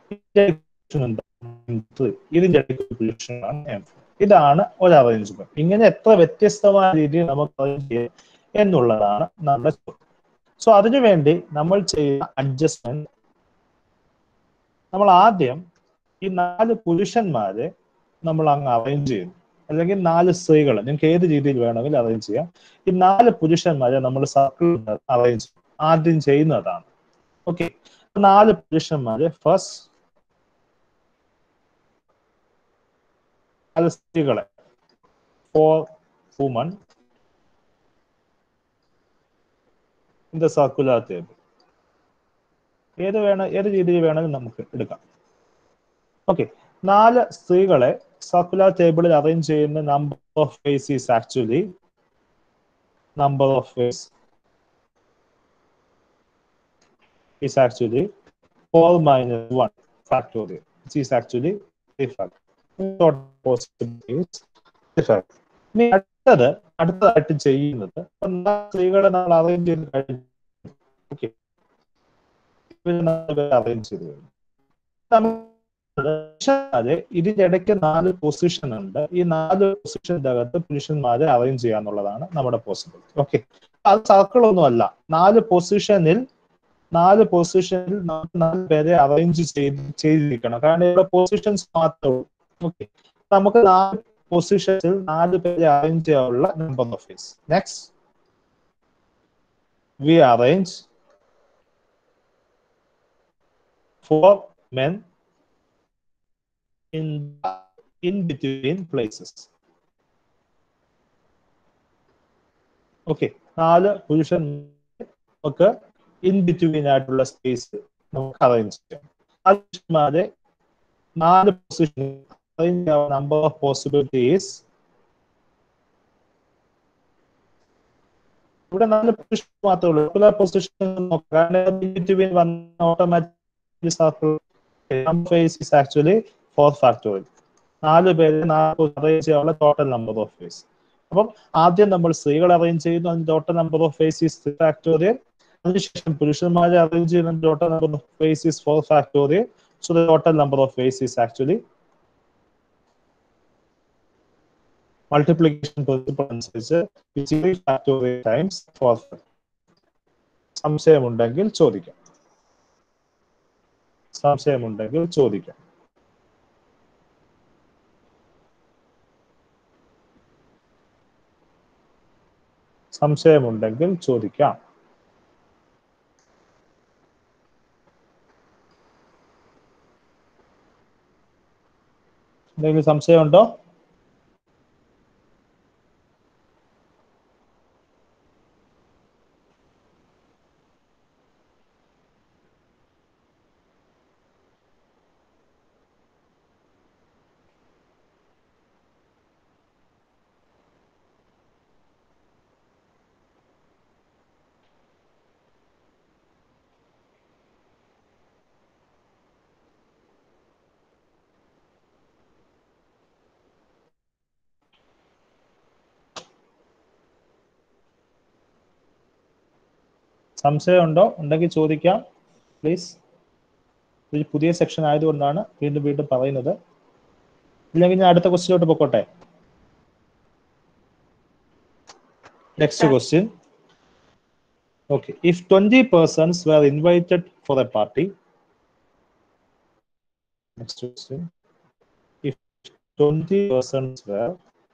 ഇതിന്റെ ഇടയ്ക്ക് പൊസിഷനാണ് എം ഫോർ ഇതാണ് ഒരു അറേഞ്ച്മെന്റ് ഇങ്ങനെ എത്ര വ്യത്യസ്തമായ രീതിയിൽ നമുക്ക് അറേഞ്ച് ചെയ്യാം എന്നുള്ളതാണ് നമ്മുടെ ചോദ്യം സോ അതിനുവേണ്ടി നമ്മൾ ചെയ്യുന്ന അഡ്ജസ്റ്റ്മെന്റ് നമ്മൾ ആദ്യം ഈ നാല് പുരുഷന്മാരെ നമ്മൾ അങ്ങ് അറേഞ്ച് ചെയ്യുന്നു അല്ലെങ്കിൽ നാല് സ്ത്രീകൾ നിങ്ങൾക്ക് ഏത് രീതിയിൽ വേണമെങ്കിലും അറേഞ്ച് ചെയ്യാം ഈ നാല് പുരുഷന്മാരെ നമ്മൾ സർക്കിൾ അറേഞ്ച് ആദ്യം ചെയ്യുന്നതാണ് ഓക്കെ നാല് പുരുഷന്മാരെ ഫസ്റ്റ് നാല് സ്ത്രീകളെ four woman in the circular table ഏത് വേണം ഏത് രീതിയിൽ വേണമെങ്കിലും നമുക്ക് എടുക്കാം ഓക്കെ നാല് സ്ത്രീകളെ സർക്കുലർ ടേബിളിൽ അറേഞ്ച് ചെയ്യുന്ന number of face is actually number of face is actually 4 minus 1 factorial, which is actually 3 factorial. Total possibilities 3 factorial. ഇനി അടുത്തത് അടുത്തതായിട്ട് ചെയ്യുന്നത് ഇപ്പൊ നാല് സ്ത്രീകളെ നമ്മൾ അറേഞ്ച് ചെയ്ത് കഴിഞ്ഞു ഓക്കെ അറേഞ്ച് ചെയ്ത് കഴിഞ്ഞു പുരുഷന്മാരെ ഇതിന്റെ ഇടയ്ക്ക് നാല് പൊസിഷൻ ഉണ്ട് ഈ നാല് പൊസിഷന്റെ അകത്ത് പുരുഷന്മാരെ അറേഞ്ച് ചെയ്യാന്നുള്ളതാണ് നമ്മുടെ പോസിബിലിറ്റി ഓക്കെ അത് സർക്കിൾ ഒന്നുമല്ല നാല് പൊസിഷനിൽ നാല് പൊസിഷനിൽ നമുക്ക് നാല് പേരെ അറേഞ്ച് ചെയ്ത് ചെയ്തിരിക്കണം കാരണം ഇവിടെ പൊസിഷൻസ് മാത്രമേ ഉള്ളൂ ഓക്കെ നമുക്ക് നാല് പൊസിഷനിൽ നാല് പേരെ അറേഞ്ച് ചെയ്യാനുള്ള number of face next we arrange four men in in between places. Okay നാല് പുരുഷൻ നമുക്ക് ഇൻ ബിറ്റ്വീൻ ആയിട്ടുള്ള സ്പേസ് നമുക്ക് അറേഞ്ച് ചെയ്യാം നാല് പുരുഷന്മാരെ നാല് position arrange number of possibilities ഇവിടെ നാല് പൊസിഷൻ മാത്രമേ ഉള്ളൂ പൊസിഷൻ നോക്കാം ബിറ്റ്വീൻ വന്ന automatic circle face is actually four factorial നാല് പേര് നാല് അറേഞ്ച് ചെയ്യാനുള്ള ടോട്ടൽ നമ്പർ ഓഫ് ഫേസ് അപ്പം ആദ്യം നമ്മൾ സ്ത്രീകൾ അറേഞ്ച് ചെയ്യുന്നു അതിന്റെ total number of face is three factorial അതിനുശേഷം പുരുഷന്മാരെ അറേഞ്ച് ചെയ്യുന്ന total number of face is four factorial so the total number of face is actually multiplication principle അനുസരിച്ച് ഫാക്ടോറിയൽ ടൈംസ് ഫോർ സംശയമുണ്ടെങ്കിൽ ചോദിക്കാം സംശയമുണ്ടെങ്കിൽ ചോദിക്കാം സംശയമുണ്ടെങ്കിൽ ചോദിക്കാം എന്തെങ്കിലും സംശയമുണ്ടോ സംശയമുണ്ടോ ഉണ്ടെങ്കിൽ ചോദിക്കാം പ്ലീസ് ഒരു പുതിയ സെക്ഷൻ ആയതുകൊണ്ടാണ് വീണ്ടും വീണ്ടും പറയുന്നത് ഇല്ലെങ്കിൽ ഞാൻ അടുത്ത ക്വസ്റ്റ്യനിലോട്ട് പൊക്കോട്ടെ next question Okay, if 20 persons were invited for a party, next question. If 20 persons were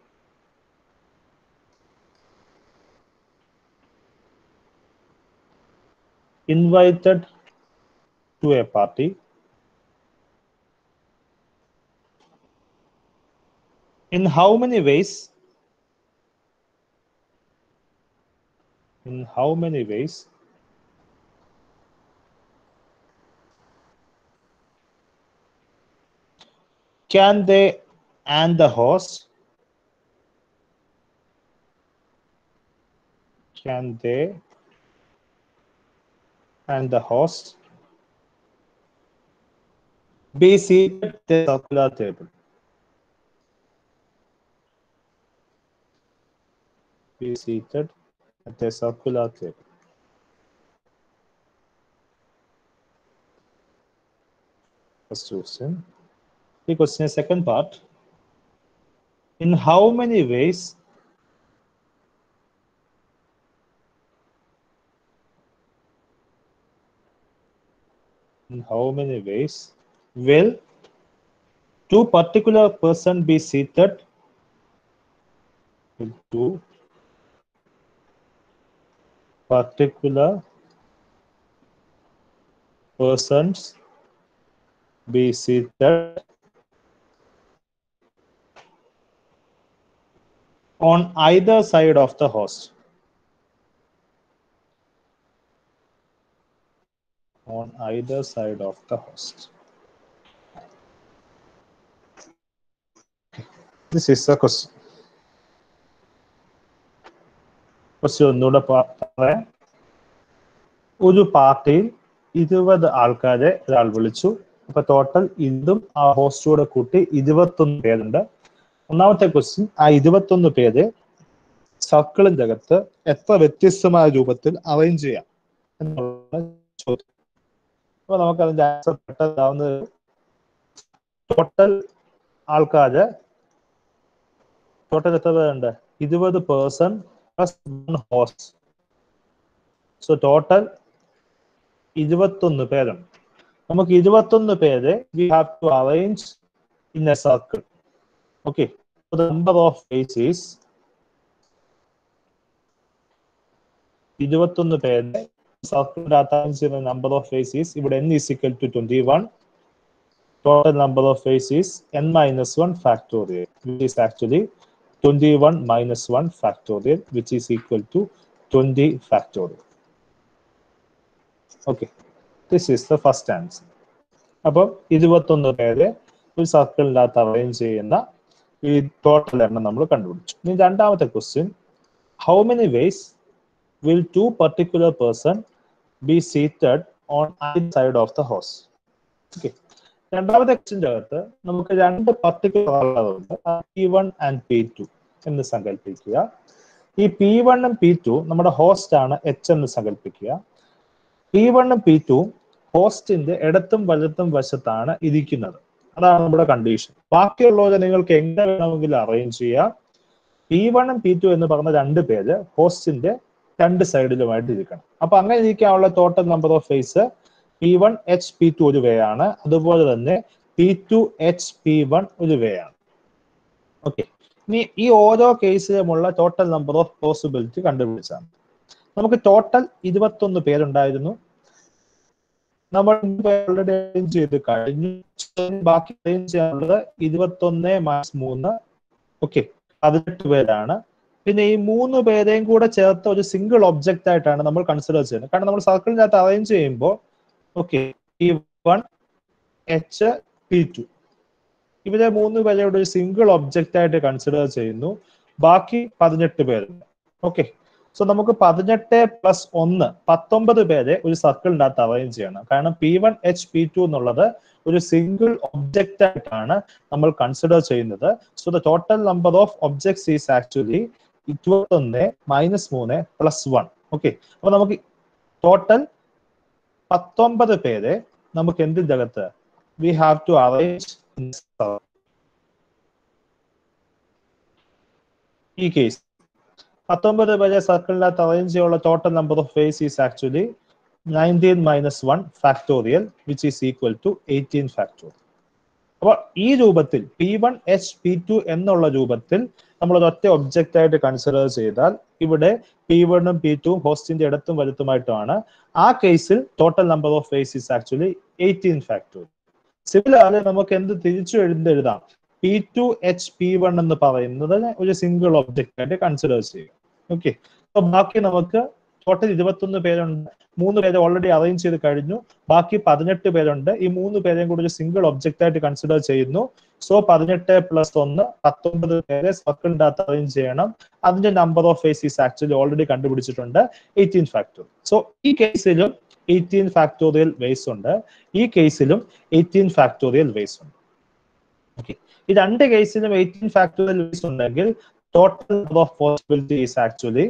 invited to a party, in how many ways? In how many ways can they and the host can they and the host be seated at the circular table be seated at a circular table first question the question is second part in how many ways in how many ways will two particular person be seated will two particular persons be seated on either side of the host on either side of the host this is the question question ഒന്നുകൂടെ പ- പറയാം ഒരു പാർട്ടിയിൽ ഇരുപത് ആൾക്കാരെ ഒരാൾ വിളിച്ചു അപ്പൊ ടോട്ടൽ ഇതും ആ ഹോസ്റ്റോടെ കൂട്ടി ഇരുപത്തൊന്ന് പേരുണ്ട് ഒന്നാമത്തെ ക്വസ്റ്റ്യൻ ആ ഇരുപത്തൊന്ന് പേര് സർക്കിളിന്റെ അകത്ത് എത്ര വ്യത്യസ്തമായ രൂപത്തിൽ അറേഞ്ച് ചെയ്യാം എന്നുള്ള ചോദ്യം അപ്പൊ നമുക്ക് അതിന്റെ ആൻസർ പെട്ടെന്നാവുന്നത് ടോട്ടൽ ആൾക്കാര് ടോട്ടൽ എത്ര പേരുണ്ട് ഇരുപത് person plus one host so total ഇരുപത്തൊന്ന് പേരുണ്ട് നമുക്ക് ഇരുപത്തൊന്ന് പേര് we have to arrange in a circle okay the number of faces ഇരുപത്തൊന്ന് പേര് സർക്കിളിനകത്ത് അറേഞ്ച് ചെയ്യുന്ന നമ്പർ ഓഫ് ഫേസീസ് ഇവിടെ n is equal to 21 total number of faces n minus 1 factorial which is actually 21 minus 1 factorial which is equal to 20 factorial okay this is the first answer അപ്പം ഇരുപത്തൊന്ന് പേര് ഒരു സർക്കിളിനകത്ത് arrange ചെയ്യുന്ന ഈ total എണ്ണം നമ്മൾ കണ്ടുപിടിച്ചു ഇനി രണ്ടാമത്തെ question how many ways will two particular person be seated on ഐ side of the host okay രണ്ടാമത്തെ ക്വസ്റ്റിന്റെ അകത്ത് നമുക്ക് രണ്ട് പർട്ടിക്കുലർ ആളുകളുണ്ട് P one and P two എന്ന് സങ്കല്പിക്കുക ഈ പി വണ്ണും പി ടു നമ്മുടെ ഹോസ്റ്റ് ആണ് എച്ച് എന്ന് സങ്കല്പിക്കുക പി വണ്ണും പി ടു ഹോസ്റ്റിന്റെ ഇടത്തും വലത്തും വശത്താണ് ഇരിക്കുന്നത് അതാണ് നമ്മുടെ കണ്ടീഷൻ ബാക്കിയുള്ളവരെ നിങ്ങൾക്ക് എങ്ങനെ വേണമെങ്കിലും അറേഞ്ച് ചെയ്യാം പി വണ്ണും പി ടു എന്ന് പറഞ്ഞ രണ്ട് പേര് ഹോസ്റ്റിന്റെ രണ്ട് സൈഡിലുമായിട്ട് ഇരിക്കണം അപ്പൊ അങ്ങനെ ഇരിക്കാനുള്ള total number of face P one H P two ഒരു വേ ആണ് അതുപോലെ തന്നെ P two H P one ഒരു വേ ആണ് ഓക്കെ ഇനി ഈ ഓരോ കേസിലുമുള്ള ടോട്ടൽ നമ്പർ ഓഫ് പോസിബിലിറ്റി കണ്ടുപിടിച്ചാണ് നമുക്ക് ടോട്ടൽ ഇരുപത്തൊന്ന് പേരുണ്ടായിരുന്നു നമ്മൾ ഓൾറെഡി അറേഞ്ച് ചെയ്ത് കഴിഞ്ഞു ബാക്കി അറേഞ്ച് ചെയ്യാനുള്ളത് ഇരുപത്തൊന്ന് മൈനസ് മൂന്ന് ഓക്കെ പതിനെട്ട് പേരാണ് പിന്നെ ഈ മൂന്ന് പേരെയും കൂടെ ചേർത്ത ഒരു സിംഗിൾ ഒബ്ജക്റ്റ് ആയിട്ടാണ് നമ്മൾ കൺസിഡർ ചെയ്യുന്നത് കാരണം നമ്മൾ സർക്കിളിനകത്ത് അറേഞ്ച് ചെയ്യുമ്പോൾ ഓക്കെ ഈ വൺ എച്ച് പി ടു ഇവരെ മൂന്ന് പേരെയുടെ ഒരു സിംഗിൾ ഒബ്ജക്റ്റ് ആയിട്ട് കൺസിഡർ ചെയ്യുന്നു ബാക്കി പതിനെട്ട് പേരുണ്ട് ഓക്കെ സോ നമുക്ക് പതിനെട്ട് പ്ലസ് ഒന്ന് പത്തൊമ്പത് പേരെ ഒരു സർക്കിളിനകത്ത് അറേഞ്ച് ചെയ്യണം കാരണം P one H P two എന്നുള്ളത് ഒരു സിംഗിൾ ഒബ്ജക്റ്റ് ആയിട്ടാണ് നമ്മൾ കൺസിഡർ ചെയ്യുന്നത് so the total number of objects is actually ഇരുപത്തൊന്ന് മൈനസ് മൂന്ന് പ്ലസ് വൺ ഓക്കെ അപ്പൊ നമുക്ക് ടോട്ടൽ പത്തൊമ്പത് പേരെ നമുക്ക് എന്തിന്റെ അകത്ത് വി ഹാവ് ടു അറേഞ്ച് ഈ കേസ് പത്തൊമ്പത് പേരെ സർക്കിളിനകത്ത് അറേഞ്ച് ചെയ്യാനുള്ള total number of face is actually nineteen minus one factorial which is equal to eighteen factorial അപ്പോൾ ഈ രൂപത്തിൽ P one H P two എന്നുള്ള രൂപത്തിൽ നമ്മൾ ഒരൊറ്റ ഒബ്ജക്റ്റ് ആയിട്ട് കൺസിഡർ ചെയ്താൽ ഇവിടെ പി വണ്ണും പി ടുവും ഹോസ്റ്റിന്റെ ഇടത്തും വലുത്തുമായിട്ടാണ് ആ കേസിൽ total number of face is actually eighteen factorial similarly നമുക്ക് എന്ത് തിരിച്ചു എഴുതെഴുതാം P two H P one എന്ന് പറയുന്നത് ഒരു സിംഗിൾ ഒബ്ജക്റ്റ് ആയിട്ട് കൺസിഡർ ചെയ്യുക ഓക്കെ അപ്പൊ ബാക്കി നമുക്ക് ടോട്ടൽ ഇരുപത്തൊന്ന് പേരുണ്ട് മൂന്ന് പേരെ ഓൾറെഡി അറേഞ്ച് ചെയ്ത് കഴിഞ്ഞു ബാക്കി പതിനെട്ട് പേരുണ്ട് ഈ മൂന്ന് പേരെയും കൂടി ഒരു സിംഗിൾ ഒബ്ജക്റ്റ് ആയിട്ട് കൺസിഡർ ചെയ്യുന്നു സോ പതിനെട്ട് പ്ലസ് ഒന്ന് പത്തൊമ്പത് പേരെ സർക്കിളിന്റെ അകത്ത് അറേഞ്ച് ചെയ്യണം അതിന്റെ number of faces actually already കണ്ടുപിടിച്ചിട്ടുണ്ട് എയ്റ്റീൻ ഫാക്ടർ സോ ഈ കേസിലും എയ്റ്റീൻ ഫാക്ടോറിയൽ വേസ് ഉണ്ട് ഈ കേസിലും എയ്റ്റീൻ ഫാക്ടോറിയൽ വേസ് ഉണ്ട് ഓക്കെ ഈ രണ്ട് കേസിലും എയ്റ്റീൻ ഫാക്ടോറിയൽ വേസ് ഉണ്ടെങ്കിൽ total number of possibility is actually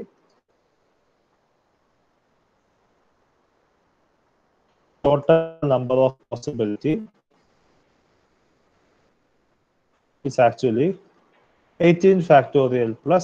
total number of possibility is actually 18 factorial plus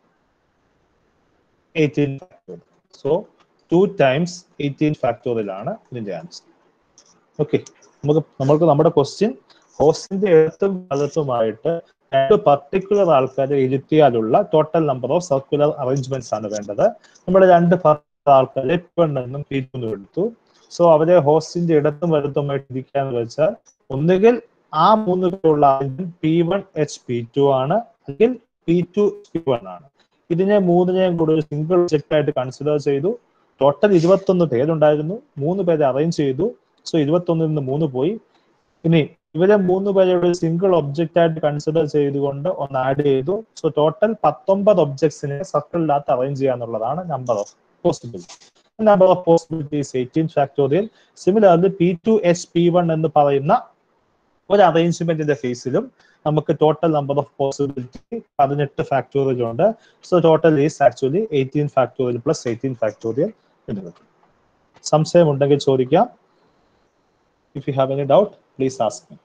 18 factorial. So 2 times 18 factorial ആണ് ഇതിന്റെ ആൻസർ ഓക്കെ നമുക്ക് നമ്മൾക്ക് നമ്മുടെ ക്വസ്റ്റ്യൻ ഹോസ്റ്റിന്റെ എഴുത്തും വലത്തുമായിട്ട് രണ്ട് പർട്ടിക്കുലർ ആൾക്കാരെ ഇരുത്തിയാലുള്ള total number of circular arrangements ആണ് വേണ്ടത് നമ്മൾ രണ്ട് ആൾക്കാരെ പി വൺ എന്നും പി ടു എന്നും എടുത്തു സോ അവരെ ഹോസ്റ്റിന്റെ ഇടത്തും വലത്തുമായിട്ട് ഇരിക്കാന്ന് വെച്ചാൽ ഒന്നുകിൽ ആ മൂന്ന് പേരുള്ള P one H P two ആണ് അല്ലെങ്കിൽ പി ടു പി വൺ ആണ് ഇതിനെ മൂന്നിനെയും കൂടി ഒരു സിംഗിൾ ഒബ്ജക്റ്റ് ആയിട്ട് കൺസിഡർ ചെയ്തു ടോട്ടൽ ഇരുപത്തൊന്ന് പേരുണ്ടായിരുന്നു മൂന്ന് പേരെ അറേഞ്ച് ചെയ്തു സോ ഇരുപത്തൊന്നിൽ നിന്ന് മൂന്ന് പോയി ഇനി ഇവരെ മൂന്ന് പേരെ ഒരു സിംഗിൾ ഒബ്ജക്റ്റ് ആയിട്ട് കൺസിഡർ ചെയ്തുകൊണ്ട് ഒന്ന് ആഡ് ചെയ്തു സോ ടോട്ടൽ പത്തൊമ്പത് ഒബ്ജക്ട്സിനെ സർക്കിളിനകത്ത് അറേഞ്ച് ചെയ്യാന്നുള്ളതാണ് number of possibility number of possibilities 18 factorial similarly p2h p1 എന്ന് പറയുന്ന ഒരു അറേഞ്ച്മെന്റിന്റെ ഫേസിലും നമുക്ക് ടോട്ടൽ നമ്പർ ഓഫ് പോസിബിലിറ്റി പതിനെട്ട് ഫാക്ടോറിയൽ ഉണ്ട് so total is actually eighteen factorial plus eighteen factorial എന്ന് കിട്ടും സംശയം ഉണ്ടെങ്കിൽ ചോദിക്കാം if you have any doubt please ask me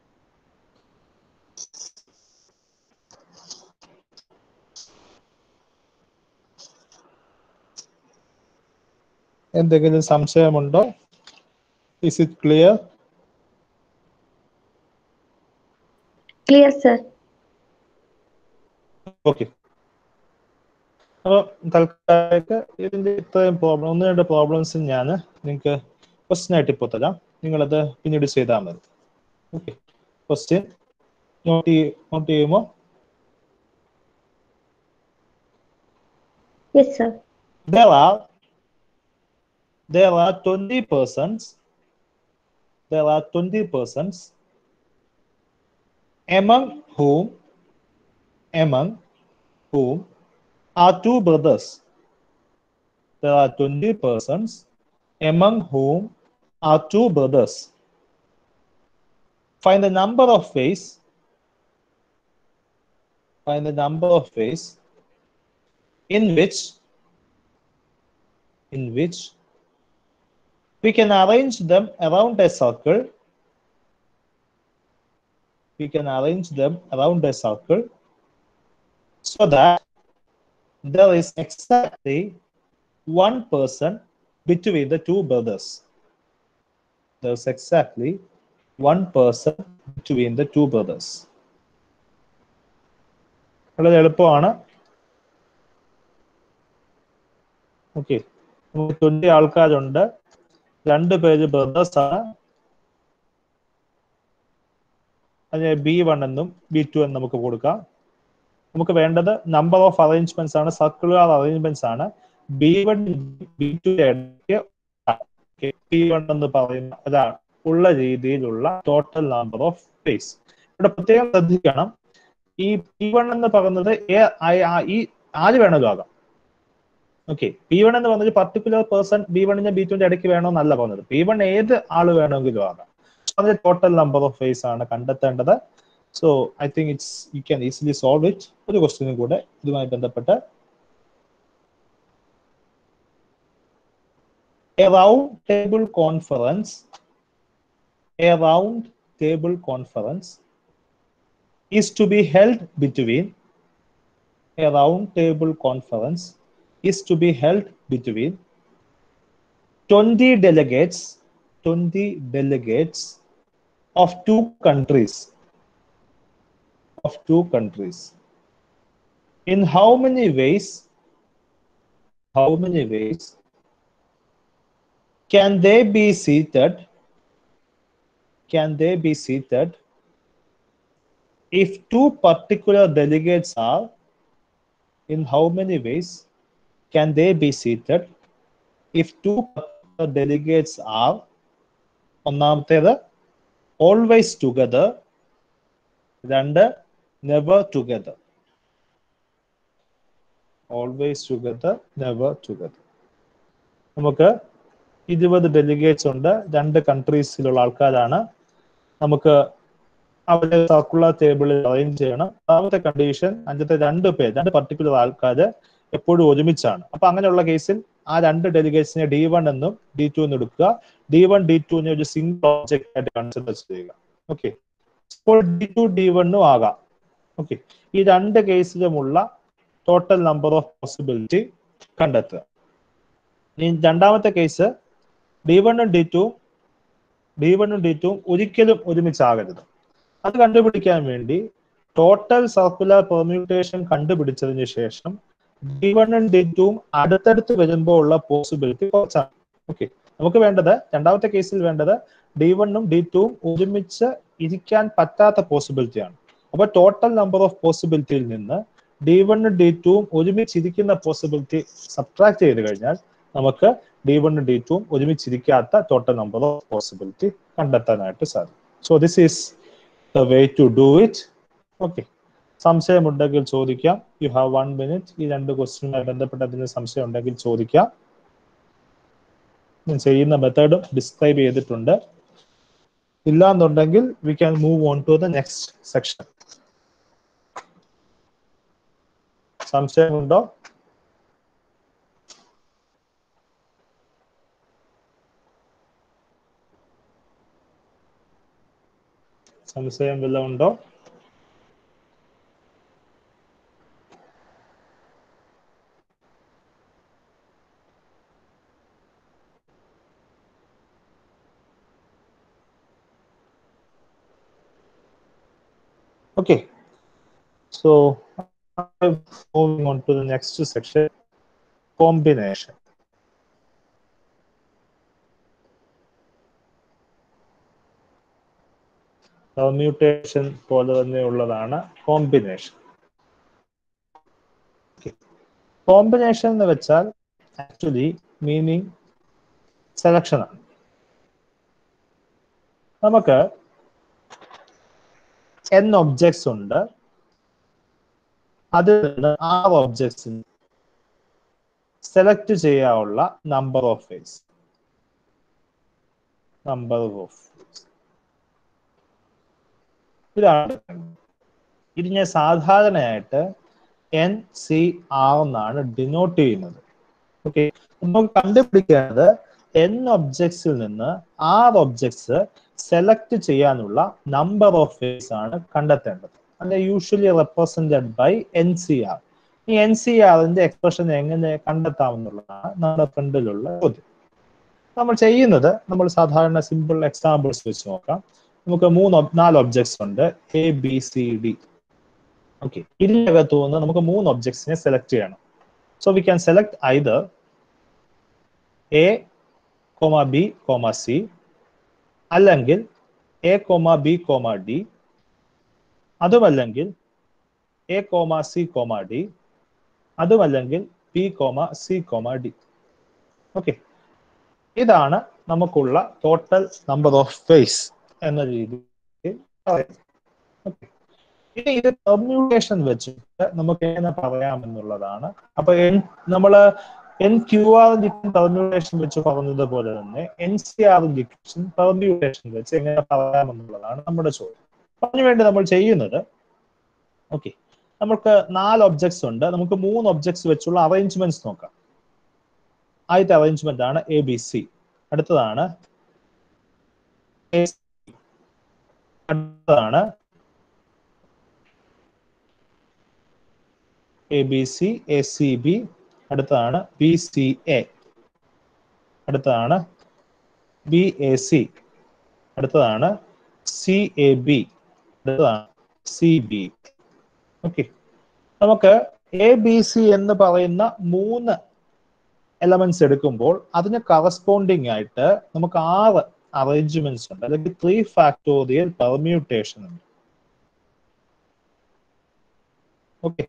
എന്തെങ്കിലും സംശയമുണ്ടോ is it clear Clear, sir. Okay അപ്പൊ തൽക്കാലത്തേക്ക് ഇതിന്റെ ഇത്രയും പ്രോബ്ലം ഒന്ന് രണ്ട് പ്രോബ്ലംസ് ഞാൻ നിങ്ങൾക്ക് ക്വസ്റ്റ്യൻ ആയിട്ട് ഇപ്പോൾ തരാം നിങ്ങളത് പിന്നീട് ചെയ്താൽ മതി ഓക്കെ ക്വസ്റ്റ്യൻ നോട്ട് ചെയ്യ നോട്ട് ചെയ്യുമോ Yes, sir. there are there are 20 persons there are 20 persons among whom among whom are two brothers there are 20 persons among whom are two brothers find the number of ways find the number of ways in which in which we can arrange them around a circle we can arrange them around a circle so that there is exactly one person between the two brothers there's exactly one person between the two brothers വളരെ എളുപ്പമാണ് okay twenty ആൾക്കാരുണ്ട് രണ്ട് പേര് brothers ആണ് അതിന് B one എന്നും B two എന്നും നമുക്ക് കൊടുക്കാം നമുക്ക് വേണ്ടത് നമ്പർ ഓഫ് അറേഞ്ച്മെന്റ്സ് ആണ് സർക്കുലർ അറേഞ്ച്മെന്റ്സ് ആണ് ബി വൺ ബി ടു ഇടയ്ക്ക് പി വൺ എന്ന് പറയുന്ന അതാണ് ഉള്ള രീതിയിലുള്ള ടോട്ടൽ നമ്പർ ഓഫ് ഫേസ് ഇവിടെ പ്രത്യേകം ശ്രദ്ധിക്കണം ഈ പി വൺ എന്ന് പറയുന്നത് ഏ- ആ- ആ- ഈ ആര് വേണമല്ലോ ആകാം ഓക്കെ പി വൺ എന്ന് പറഞ്ഞൊരു പർട്ടിക്കുലർ പേഴ്സൺ ബി വണ്ണിന്റെ ബി ടുവിന്റെ ഇടയ്ക്ക് വേണമെന്നല്ല പറഞ്ഞത് പി വൺ ഏത് ആള് വേണമെങ്കിലും ആകാം അതിന്റെ ടോട്ടൽ നമ്പർ ഓഫ് ഫേസ് ആണ് കണ്ടെത്തേണ്ടത് so I think it's you can easily solve it ഒരു ക്വസ്റ്റ്യനും കൂടെ ഇതുമായി ബന്ധപ്പെട്ട് a round table conference a round table conference is to be held between a round table conference is to be held between 20 delegates 20 delegates of two countries of two countries in how many ways how many ways can they be seated can they be seated if two particular delegates are in how many ways can they be seated if two particular delegates are ഒന്നാമത്തേത് always together രണ്ട് never together always together never together നമുക്ക് ഇരുപത് delegates ഉണ്ട് രണ്ട് കൺട്രീസിലുള്ള ആൾക്കാരാണ് നമുക്ക് അവരെ circular ടേബിളിൽ അറേഞ്ച് ചെയ്യണം രണ്ടാമത്തെ കണ്ടീഷൻ അഞ്ചത്തെ രണ്ട് പേര് രണ്ട് പർട്ടിക്കുലർ ആൾക്കാർ എപ്പോഴും ഒരുമിച്ചാണ് അപ്പൊ അങ്ങനെയുള്ള കേസിൽ ആ രണ്ട് ഡെലിഗേറ്റ്സിനെ ഡി വൺ എന്നും ഡി ടു എന്നും എടുക്കുക ഡി വൺ ഡി ടുവിനെ ഒരു സിംഗിൾ ഓബ്ജക്റ്റ് ആയിട്ട് കൺസിഡർ ചെയ്യുക ഓക്കെ ഇപ്പോൾ ഡി ടു ഡി വണ്ണും ആകാം ഓക്കെ ഈ രണ്ട് കേസിലുമുള്ള ടോട്ടൽ നമ്പർ ഓഫ് പോസിബിലിറ്റി കണ്ടെത്തുക ഇനി രണ്ടാമത്തെ കേസ് ഡി വണ്ണും ഡി ടു ഡി വണ്ണും ഡി ടുവും ഒരിക്കലും ഒരുമിച്ചാകരുത് അത് കണ്ടുപിടിക്കാൻ വേണ്ടി ടോട്ടൽ സർക്കുലർ പെർമ്യൂട്ടേഷൻ കണ്ടുപിടിച്ചതിന് ശേഷം ഡി വണ്ണും ഡി ടുവും അടുത്തടുത്ത് വരുമ്പോൾ ഉള്ള പോസിബിലിറ്റി കുറച്ചാണ് ഓക്കെ നമുക്ക് വേണ്ടത് രണ്ടാമത്തെ കേസിൽ വേണ്ടത് ഡി വണ്ണും ഡി ടുവും ഒരുമിച്ച് ഇരിക്കാൻ പറ്റാത്ത പോസിബിലിറ്റി ആണ് അപ്പൊ ടോട്ടൽ നമ്പർ ഓഫ് പോസിബിലിറ്റിയിൽ നിന്ന് ഡി വണ്ണും ഡി ടുവും ഒരുമിച്ചിരിക്കുന്ന പോസിബിലിറ്റി സബ്ട്രാക്ട് ചെയ്ത് കഴിഞ്ഞാൽ നമുക്ക് ഡി വണ്ണും ഡി ടുവും ഒരുമിച്ചിരിക്കാത്ത ടോട്ടൽ നമ്പർ ഓഫ് പോസിബിലിറ്റി കണ്ടെത്താനായിട്ട് സാധിക്കും so this is the way to do it okay സംശയമുണ്ടെങ്കിൽ ചോദിക്കാം യു ഹാവ് വൺ മിനിറ്റ് ഈ രണ്ട് ക്വസ്റ്റ്യനുമായി ബന്ധപ്പെട്ട് അതിന് സംശയം ഉണ്ടെങ്കിൽ ചോദിക്കാം ഞാൻ ചെയ്യുന്ന മെത്തേഡും ഡിസ്ക്രൈബ് ചെയ്തിട്ടുണ്ട് ഇല്ല എന്നുണ്ടെങ്കിൽ we can move on to the next section സംശയമുണ്ടോ സംശയം വല്ലതും ഉണ്ടോ Okay, so I'm moving on to the next section combination. Permutation പോലെ തന്നെയുള്ളതാണ് കോമ്പിനേഷൻ കോമ്പിനേഷൻ എന്ന് വെച്ചാൽ ആക്ച്വലി മീനിങ് സെലക്ഷൻ ആണ് നമുക്ക് എൻ ഒബ്ജക്ട്സ് ഉണ്ട് അതിൽ നിന്ന് ആറ് ഒബ്ജക്ട്സിന് സെലക്ട് ചെയ്യാനുള്ള number of ways number of ഇതാണ് ഇത് ഞാൻ സാധാരണയായിട്ട് എൻ സി ആർ എന്നാണ് ഡിനോട്ട് ചെയ്യുന്നത് ഓക്കെ നമുക്ക് കണ്ടുപിടിക്കേണ്ടത് എൻ ഒബ്ജക്ട്സിൽ നിന്ന് ആറ് ഒബ്ജക്ട്സ് സെലക്ട് ചെയ്യാനുള്ള നമ്പർ ഓഫ് വേസ് ആണ് കണ്ടെത്തേണ്ടത് അത് usually represented by N C R ഈ എൻ സി ആറിന്റെ എക്സ്പ്രഷൻ എങ്ങനെ കണ്ടെത്താമെന്നുള്ളതാണ് നമ്മുടെ ഫ്രണ്ടിലുള്ള ചോദ്യം നമ്മൾ ചെയ്യുന്നത് നമ്മൾ സാധാരണ സിമ്പിൾ എക്സാമ്പിൾസ് വെച്ച് നോക്കാം നമുക്ക് മൂന്ന് നാല് ഒബ്ജക്ട്സ് ഉണ്ട് A B C D okay ഇതിനകത്തു നിന്ന് നമുക്ക് മൂന്ന് ഒബ്ജക്ട്സിനെ സെലക്ട് ചെയ്യണം so we can select either A comma B comma C അല്ലെങ്കിൽ A comma B comma D അതുമല്ലെങ്കിൽ A comma C comma D അതുമല്ലെങ്കിൽ B comma C comma D okay ഇതാണ് നമുക്കുള്ള ടോട്ടൽ നമ്പർ ഓഫ് ഫേസ് എന്ന രീതിയിൽ പറയുന്നത് Okay. ഇനി ഇത് പെർമ്യൂട്ടേഷൻ വെച്ചിട്ട് നമുക്ക് എങ്ങനെ പറയാമെന്നുള്ളതാണ് അപ്പൊ നമ്മള് എൻ ക്യു ആറിന്റെ പെർമ്യൂട്ടേഷൻ വെച്ച് പറഞ്ഞതുപോലെ തന്നെ എൻ സി ആറിന്റെ ഇക്വേഷൻ പെർമ്യൂട്ടേഷൻ വെച്ച് എങ്ങനെ പറയാമെന്നുള്ളതാണ് നമ്മുടെ ചോദ്യം അതിനുവേണ്ടി നമ്മൾ ചെയ്യുന്നത് ഓക്കെ നമുക്ക് നാല് ഒബ്ജക്ട്സ് ഉണ്ട് നമുക്ക് മൂന്ന് ഒബ്ജക്ട്സ് വെച്ചുള്ള അറേഞ്ച്മെന്റ്സ് നോക്കാം ആദ്യത്തെ അറേഞ്ച്മെന്റ് ആണ് എ ബി സി അടുത്തതാണ് അടുത്തതാണ് A B C A C B അടുത്തതാണ് ബി സി എ അടുത്തതാണ് ബി എ സി അടുത്തതാണ് സി എ ബി അടുത്തതാണ് സി ബി ഓക്കെ നമുക്ക് എ ബി സി എന്ന് പറയുന്ന മൂന്ന് എലമെന്റ്സ് എടുക്കുമ്പോൾ അതിന് കറസ്പോണ്ടിങ് ആയിട്ട് നമുക്ക് ആറ് അറേഞ്ച്മെന്റ്സ് ഉണ്ട് അല്ലെങ്കിൽ ത്രീ ഫാക്ടോറിയൽ പെർമ്യൂട്ടേഷൻ ഉണ്ട് ഓക്കെ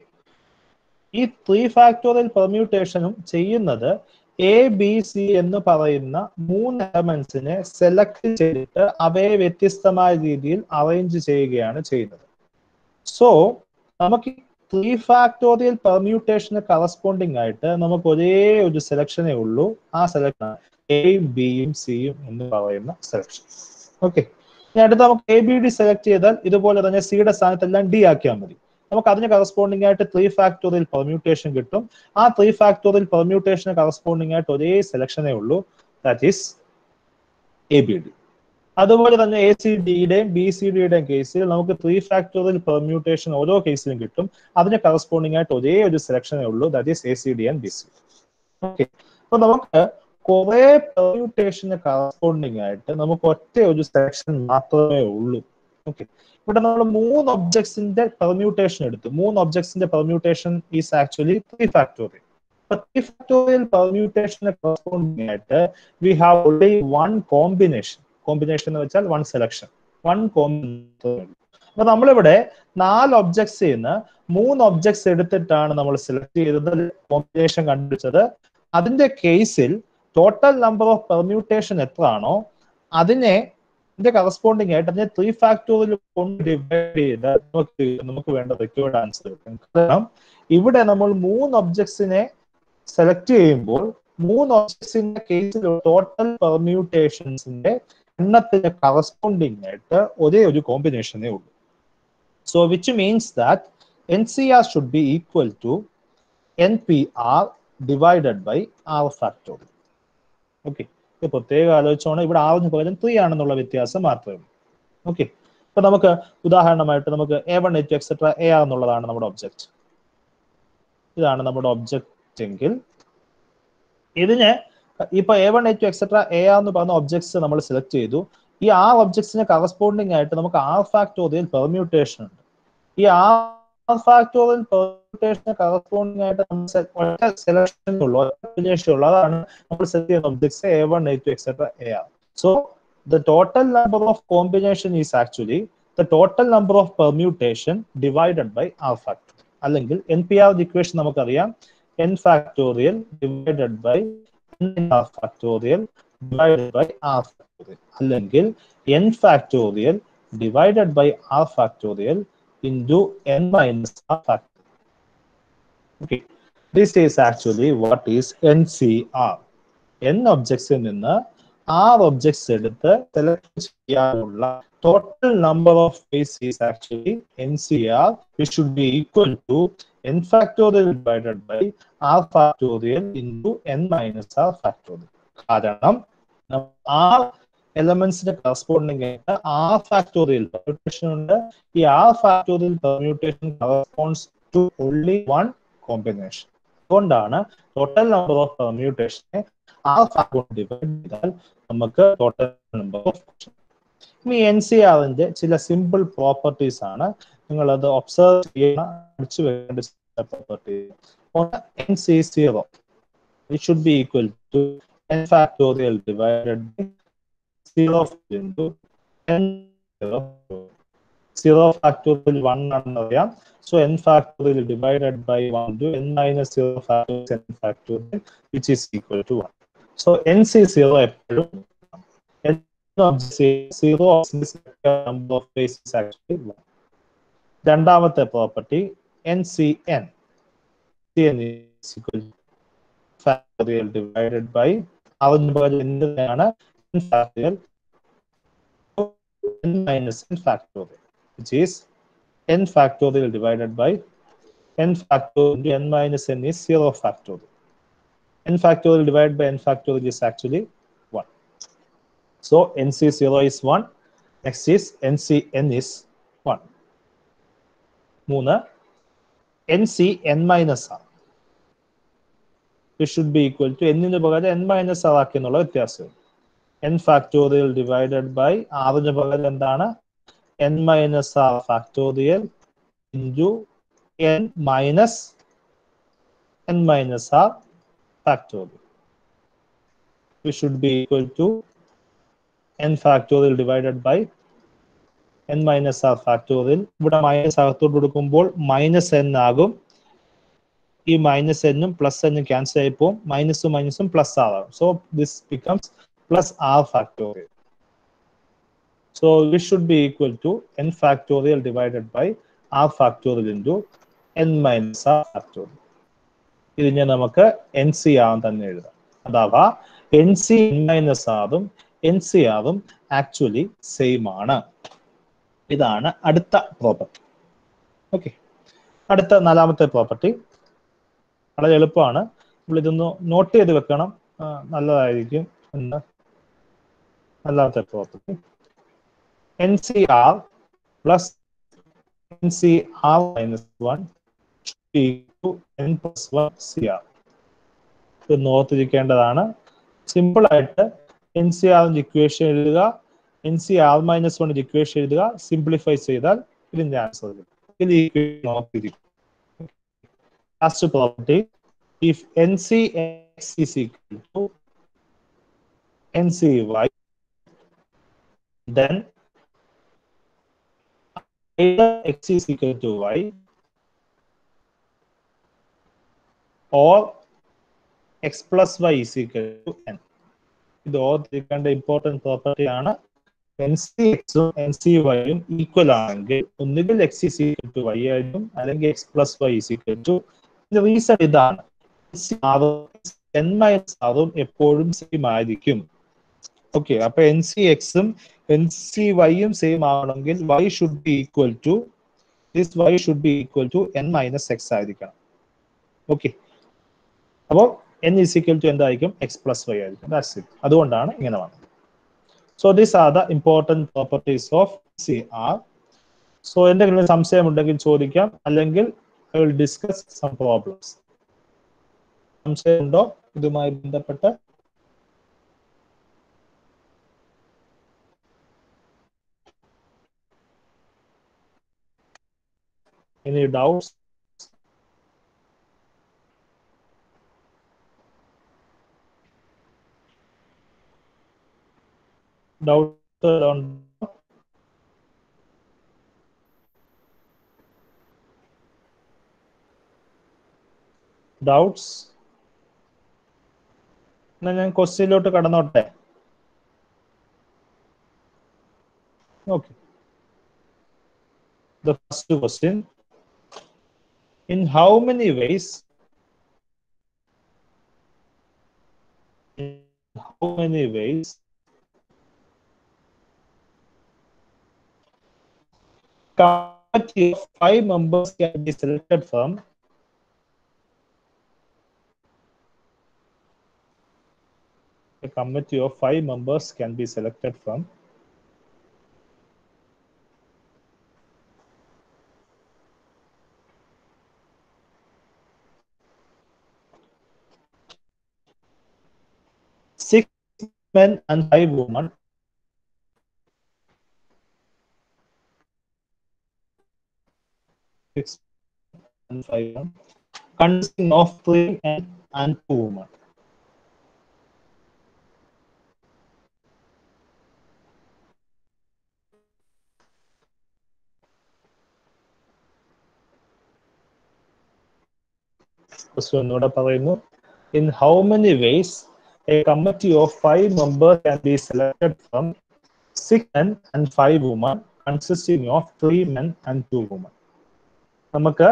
ഈ ത്രീ ഫാക്ടോറിയൽ പെർമ്യൂട്ടേഷനും ചെയ്യുന്നത് എ ബി സി എന്ന് പറയുന്ന മൂന്ന് എലമെന്റ്സിനെ സെലക്ട് ചെയ്തിട്ട് അവയെ വ്യത്യസ്തമായ രീതിയിൽ അറേഞ്ച് ചെയ്യുകയാണ് ചെയ്യുന്നത് സോ നമുക്ക് ത്രീ ഫാക്ടോറിയൽ പെർമ്യൂട്ടേഷന് കറസ്പോണ്ടിങ് ആയിട്ട് നമുക്ക് ഒരേ ഒരു സെലക്ഷനേ ഉള്ളൂ ആ സെലക്ഷൻ എയും ബിയും സിയും എന്ന് പറയുന്ന സെലക്ഷൻ ഓക്കെ ഇനി അടുത്ത് നമുക്ക് എ ബി ഡി സെലക്ട് ചെയ്താൽ ഇതുപോലെ തന്നെ സിയുടെ സ്ഥാനത്തെല്ലാം ഡി ആക്കിയാൽ മതി നമുക്ക് അതിന് കറസ്പോണ്ടിങ് ആയിട്ട് ത്രീ ഫാക്ടോറിയൽ പെർമ്യൂട്ടേഷൻ കിട്ടും ആ ത്രീ ഫാക്ടോറിയൽ പെർമ്യൂട്ടേഷന് കറസ്പോണ്ടിങ് ആയിട്ട് ഒരേ സെലക്ഷനേ ഉള്ളൂ that is A B D അതുപോലെ തന്നെ എ സി ഡിയുടെയും ബി സി ഡിയുടെയും കേസിൽ നമുക്ക് ത്രീ ഫാക്ടോറിയൽ പെർമ്യൂട്ടേഷൻ ഓരോ കേസിലും കിട്ടും അതിന് കറസ്പോണ്ടിങ് ആയിട്ട് ഒരേ ഒരു സെലക്ഷനേ ഉള്ളൂ that is A C D and B C okay അപ്പൊ നമുക്ക് കുറെ പെർമ്യൂട്ടേഷന് കറസ്പോണ്ടിങ് ആയിട്ട് നമുക്ക് ഒറ്റ ഒരു സെലക്ഷൻ മാത്രമേ ഉള്ളൂ ഓക്കെ ഇവിടെ നമ്മൾ മൂന്ന് ഒബ്ജക്ട്സിന്റെ പെർമ്യൂട്ടേഷൻ എടുത്തു മൂന്ന് ഒബ്ജക്ട്സിന്റെ permutation is actually three factorial അപ്പൊ ത്രീ ഫാക്ടോറിയൽ പെർമ്യൂട്ടേഷന് കറസ്പോണ്ടിങ് ആയിട്ട് we have only one combination combination എന്ന് വെച്ചാൽ വൺ സെലക്ഷൻ വൺ കോമ്പിനേഷൻ അപ്പൊ നമ്മളിവിടെ നാല് ഒബ്ജക്ട്സ് നിന്ന് മൂന്ന് ഒബ്ജക്ട്സ് എടുത്തിട്ടാണ് നമ്മൾ സെലക്ട് ചെയ്തത് കോമ്പിനേഷൻ കണ്ടുപിടിച്ചത് അതിന്റെ കേസിൽ ടോട്ടൽ നമ്പർ ഓഫ് പെർമ്യൂട്ടേഷൻ എത്ര ആണോ അതിനെ ഇതിന്റെ കറസ്പോണ്ടിങ് ആയിട്ട് അതിനെ ത്രീ ഫാക്ടോറിയൽ കൊണ്ട് ഡിവൈഡ് ചെയ്ത് നമുക്ക് നമുക്ക് വേണ്ട റിക്വേർഡ് ആൻസർ കിട്ടും കാരണം ഇവിടെ നമ്മൾ മൂന്ന് ഒബ്ജക്ട്സിനെ സെലക്ട് ചെയ്യുമ്പോൾ മൂന്ന് ഒബ്ജക്ട്സിന്റെ കേസിൽ ടോട്ടൽ പെർമ്യൂട്ടേഷൻസിന്റെ എണ്ണത്തിന് കറസ്പോണ്ടിങ് ആയിട്ട് ഒരേ ഒരു കോമ്പിനേഷനേ ഉള്ളൂ so which means that N C R should be equal to N P R divided by R factorial okay ഇത് പ്രത്യേകം ആലോചിച്ചോണം ഇവിടെ ആറിന് പകരം ത്രീ ആണെന്നുള്ള വ്യത്യാസം മാത്രമേ ഉള്ളൂ ഓക്കെ ഇപ്പൊ നമുക്ക് ഉദാഹരണമായിട്ട് നമുക്ക് A one A two etcetera A R എന്നുള്ളതാണ് നമ്മുടെ ഒബ്ജക്റ്റ് ഇതാണ് നമ്മുടെ ഒബ്ജക്റ്റ് എങ്കിൽ ഇതിന് ഇപ്പൊ A one A two etcetera A R എന്ന് പറഞ്ഞ ഒബ്ജക്ട്സ് നമ്മൾ സെലക്ട് ചെയ്തു ഈ ആർ ഒബ്ജക്ട്സിന് കറസ്പോണ്ടിങ് ആയിട്ട് നമുക്ക് ആർ ഫാക്ടോറിയൽ പെർമ്യൂട്ടേഷൻ ഉണ്ട് ഈ ആർ ഫാക്ടോറിയൽ പെർമ്യൂട്ടേഷന് കറസ്പോണ്ടിങ് ആയിട്ട് നമ്മൾ സെലക്ഷൻ ഉള്ളൂ കോമ്പിനേഷൻ ഉള്ളൂ അതാണ് നമ്മൾ സെലക്ട് ചെയ്യുന്ന objects A one A two etcetera A R so the total number of combination is actually the total number of permutation divided by R factor അല്ലെങ്കിൽ N P R equation നമുക്കറിയാം N factorial divided by R factorial divided by R factorial അല്ലെങ്കിൽ N factorial divided by R factorial into n minus r factor. Okay, this is actually what is NCR. n objects നിന്ന് r objects എടുത്ത് select ചെയ്യാനുള്ള total number of face is actually N C R it should be equal to N factorial divided by R factorial into N minus R factorial കാരണം R എലമെന്റ്സിന്റെ corresponding ആയിട്ട് R factorial permutation ഉണ്ട് ഈ R factorial permutation corresponds to only one combination അതുകൊണ്ടാണ് total number of പെർമ്യൂട്ടേഷനെ R factorial divide ചെയ്താൽ നമുക്ക് total number of ഇനി എൻ സി ആറിന്റെ ചില സിമ്പിൾ പ്രോപ്പർട്ടീസ് ആണ് നിങ്ങൾ അത് ഒബ്സർവ് ചെയ്യണം പഠിച്ചു വെക്കേണ്ട പ്രോപ്പർട്ടീസ് ഒന്ന് N C zero it should be equal to N factorial divided by zero into n zero zero factorial one ആണെന്ന് അറിയാം so n factorial divided by 1 to n minus 0 factorial n factorial which is equal to 1 so nc 0 എപ്പോഴും n of zero number of faces actually 1 രണ്ടാമത്തെ property N C N C N equal factorial divided by അതിന് പകരം എന്തിനാണ് factorial n minus n factorial, which is n factorial divided by n factorial into n minus n is 0 factorial. n factorial divided by n factorial is actually 1. So nc0 is 1. Next is ncn is 1. മൂന്ന് N C N minus R it should be equal to എന്നിന് പകരം N minus R ആക്കി എന്നുള്ള വ്യത്യാസം N factorial divided by ആറിന് പകരം എന്താണ് N minus R factorial into N minus N minus R factorial it should be equal to n factorial divided by n minus r factorial ഇവിടെ minus അകത്തോട്ട് കൊടുക്കുമ്പോൾ minus N ആകും ഈ minus എന്നും plus എന്നും ക്യാൻസൽ ആയി പോകും മൈനസും മൈനസും പ്ലസ് ആവാം so this becomes plus R factorial so this should be equal to N factorial divided by R factorial into N minus R factorial ഇതിനെ നമുക്ക് എൻ സി ആവാൻ തന്നെ എഴുതാം അഥവാ എൻ സി എൻ മൈനസ് ആറും എൻ സി ആറും actually same ആണ് ഇതാണ് അടുത്ത പ്രോപ്പർട്ടി ഓക്കെ അടുത്ത നാലാമത്തെ പ്രോപ്പർട്ടി വളരെ എളുപ്പമാണ് നമ്മൾ ഇതൊന്ന് നോട്ട് ചെയ്ത് വെക്കണം ആ, നല്ലതായിരിക്കും എന്ന് നാലാമത്തെ property N C R plus N C R minus one N plus one C R ഇത് ഓർത്തിരിക്കേണ്ടതാണ് സിമ്പിൾ ആയിട്ട് എൻ സി ആറിന്റെ ഇക്വേഷൻ എഴുതുക N C R minus one equation എഴുതുക സിംപ്ലിഫൈ ചെയ്താൽ ഇതിന്റെ ആൻസർ കിട്ടും ഇത് ഇക്വേഷൻ ഓർത്തിരിക്കും last property if N C X is equal to N C Y then either x is equal to y or x plus y is equal to n. ഇത് ഓർത്തിരിക്കേണ്ട important property ആണ് N C എക്സും N C വൈയും equal ആണെങ്കിൽ ഒന്നുകിൽ X is equal to Y ആയിരിക്കും അല്ലെങ്കിൽ X plus Y is equal to reason ഇതാണ് എൻ മൈനസ് ആറും എപ്പോഴും സെയിം ആയിരിക്കും ഓക്കെ അപ്പൊ എൻ സി എക്സും എൻ സി വൈയും സെയിം ആവണമെങ്കിൽ Y should be equal to this Y should be equal to N minus X ആയിരിക്കണം ഓക്കെ അപ്പോൾ എൻ ഇസ് ഈക്വൽ ടു എന്തായിരിക്കും എക്സ് പ്ലസ് വൈ ആയിരിക്കും ദാറ്റ്സ് ഇറ്റ് അതുകൊണ്ടാണ് ഇങ്ങനെ വന്നത് so these are the important properties of C R so എന്തെങ്കിലും സംശയം ഉണ്ടെങ്കിൽ ചോദിക്കാം അല്ലെങ്കിൽ I will discuss some problems സംശയമുണ്ടോ ഇതുമായി ബന്ധപ്പെട്ട് Any doubts? Doubt on doubts? എന്നാ ഞാൻ ക്വസ്റ്റ്യനിലോട്ട് കടന്നോട്ടെ okay the first question in how many ways in how many ways committee of five members can be selected from a committee of five members can be selected from six men and five women. Six and five men, consisting of three men and two women. Question ഒന്നുകൂടെ പറയുന്നു in how many ways a committee of five members can be selected from six men and five women consisting of three men and two women. നമുക്ക്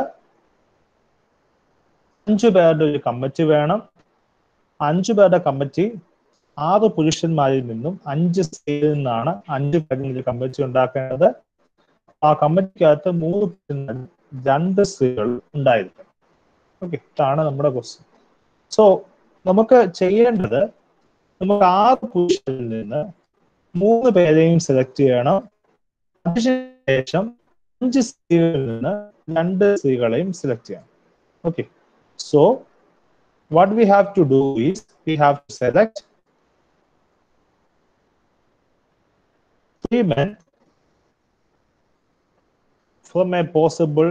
അഞ്ചു പേരുടെ ഒരു committee വേണം അഞ്ചു പേരുടെ committee ആറ് പുരുഷന്മാരിൽ നിന്നും അഞ്ച് സ്ത്രീയിൽ നിന്നാണ് അഞ്ച് പേരിൽ ഒരു കമ്മിറ്റി ഉണ്ടാക്കേണ്ടത് ആ കമ്മിറ്റിക്കകത്ത് മൂന്ന് പുരുഷന്മാരും രണ്ട് സ്ത്രീകൾ ഉണ്ടായിരിക്കണം ഓക്കെ ഇതാണ് നമ്മുടെ ക്വസ്റ്റ്യൻ സോ നമുക്ക് ചെയ്യേണ്ടത് നമുക്ക് ആറ് പുരുഷനിൽ നിന്ന് മൂന്ന് പേരെയും സെലക്ട് ചെയ്യണം അതിനുശേഷം അഞ്ച് സ്ത്രീകളിൽ നിന്ന് രണ്ട് സ്ത്രീകളെയും സെലക്ട് ചെയ്യാം okay so what we have to do is we have to select three men from a possible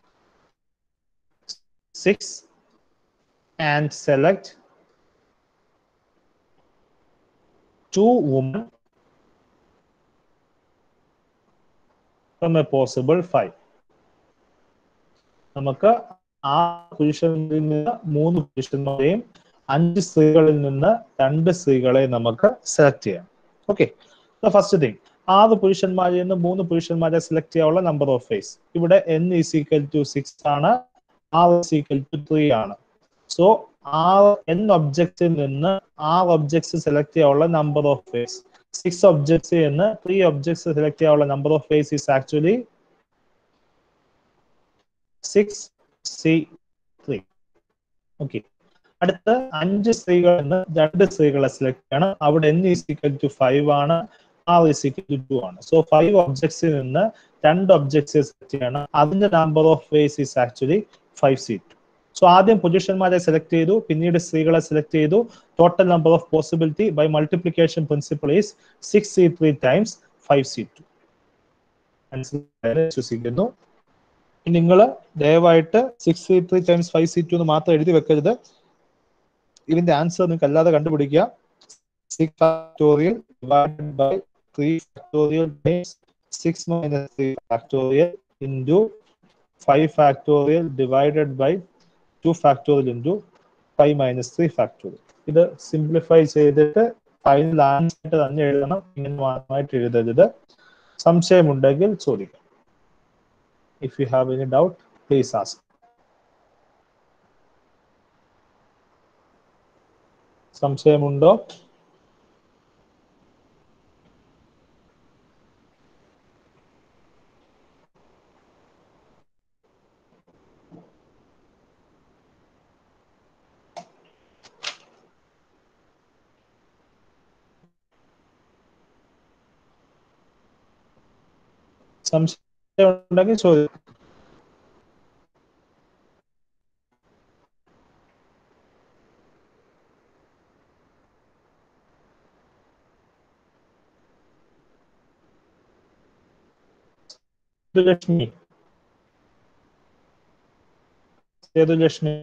six and select two women from a possible five. നമുക്ക് ആ പുരുഷനിൽ നിന്ന് മൂന്ന് പുരുഷന്മാരെയും അഞ്ച് സ്ത്രീകളിൽ നിന്ന് രണ്ട് സ്ത്രീകളെ നമുക്ക് സെലക്ട് ചെയ്യാം ഓക്കെ ഫസ്റ്റ് തിങ് ആറ് പുരുഷന്മാരിൽ നിന്ന് മൂന്ന് പുരുഷന്മാരെ സെലക്ട് ചെയ്യാനുള്ള നമ്പർ ഓഫ് ഫേസ് ഇവിടെ N is equal to six ആണ് R is equal to three ആണ് സോ ആറ് എൻ ഒബ്ജക്റ്റിൽ നിന്ന് ആറ് ഒബ്ജക്ട്സ് സെലക്ട് ചെയ്യാനുള്ള number of ways six objects എന്ന് ത്രീ ഒബ്ജക്ട്സ് സെലക്ട് ചെയ്യാനുള്ള number of face is actually six C three okay അടുത്ത അഞ്ച് സ്ത്രീകൾ എന്ന് രണ്ട് സ്ത്രീകളെ സെലക്ട് ചെയ്യണം അവിടെ N is equal to five ആണ് R is equal to two ആണ് സോ ഫൈവ് ഒബ്ജക്ട്സിൽ നിന്ന് രണ്ട് ഒബ്ജക്ട്സ് സെലക്ട് ചെയ്യണം അതിന്റെ number of ways is actually five C two so ആദ്യം പുരുഷന്മാരെ സെലക്ട് ചെയ്തു പിന്നീട് സ്ത്രീകളെ സെലക്ട് ചെയ്തു total number of possibility by multiplication principle is six C three times five C two വിശ്വസിക്കുന്നു നിങ്ങൾ ദയവായിട്ട് six C three times five C two എന്ന് മാത്രം എഴുതി വെക്കരുത് ഇതിന്റെ ആൻസർ നിങ്ങൾക്ക് അല്ലാതെ കണ്ടുപിടിക്കുക six factorial divided by three factorial times six minus three factorial into five factorial divided by two factorial into five minus three factorial ഇത് simplify ചെയ്തിട്ട് ഫൈനൽ ആൻസർ തന്നെ എഴുതണം ഇങ്ങനെ മാത്രമായിട്ട് എഴുതരുത് സംശയമുണ്ടെങ്കിൽ ചോദിക്കാം if you have any doubt please ask സംശയമുണ്ടോ സംശയം ഉണ്ടെങ്കിൽ ചോദിക്കും Sethulakshmi Sethulakshmi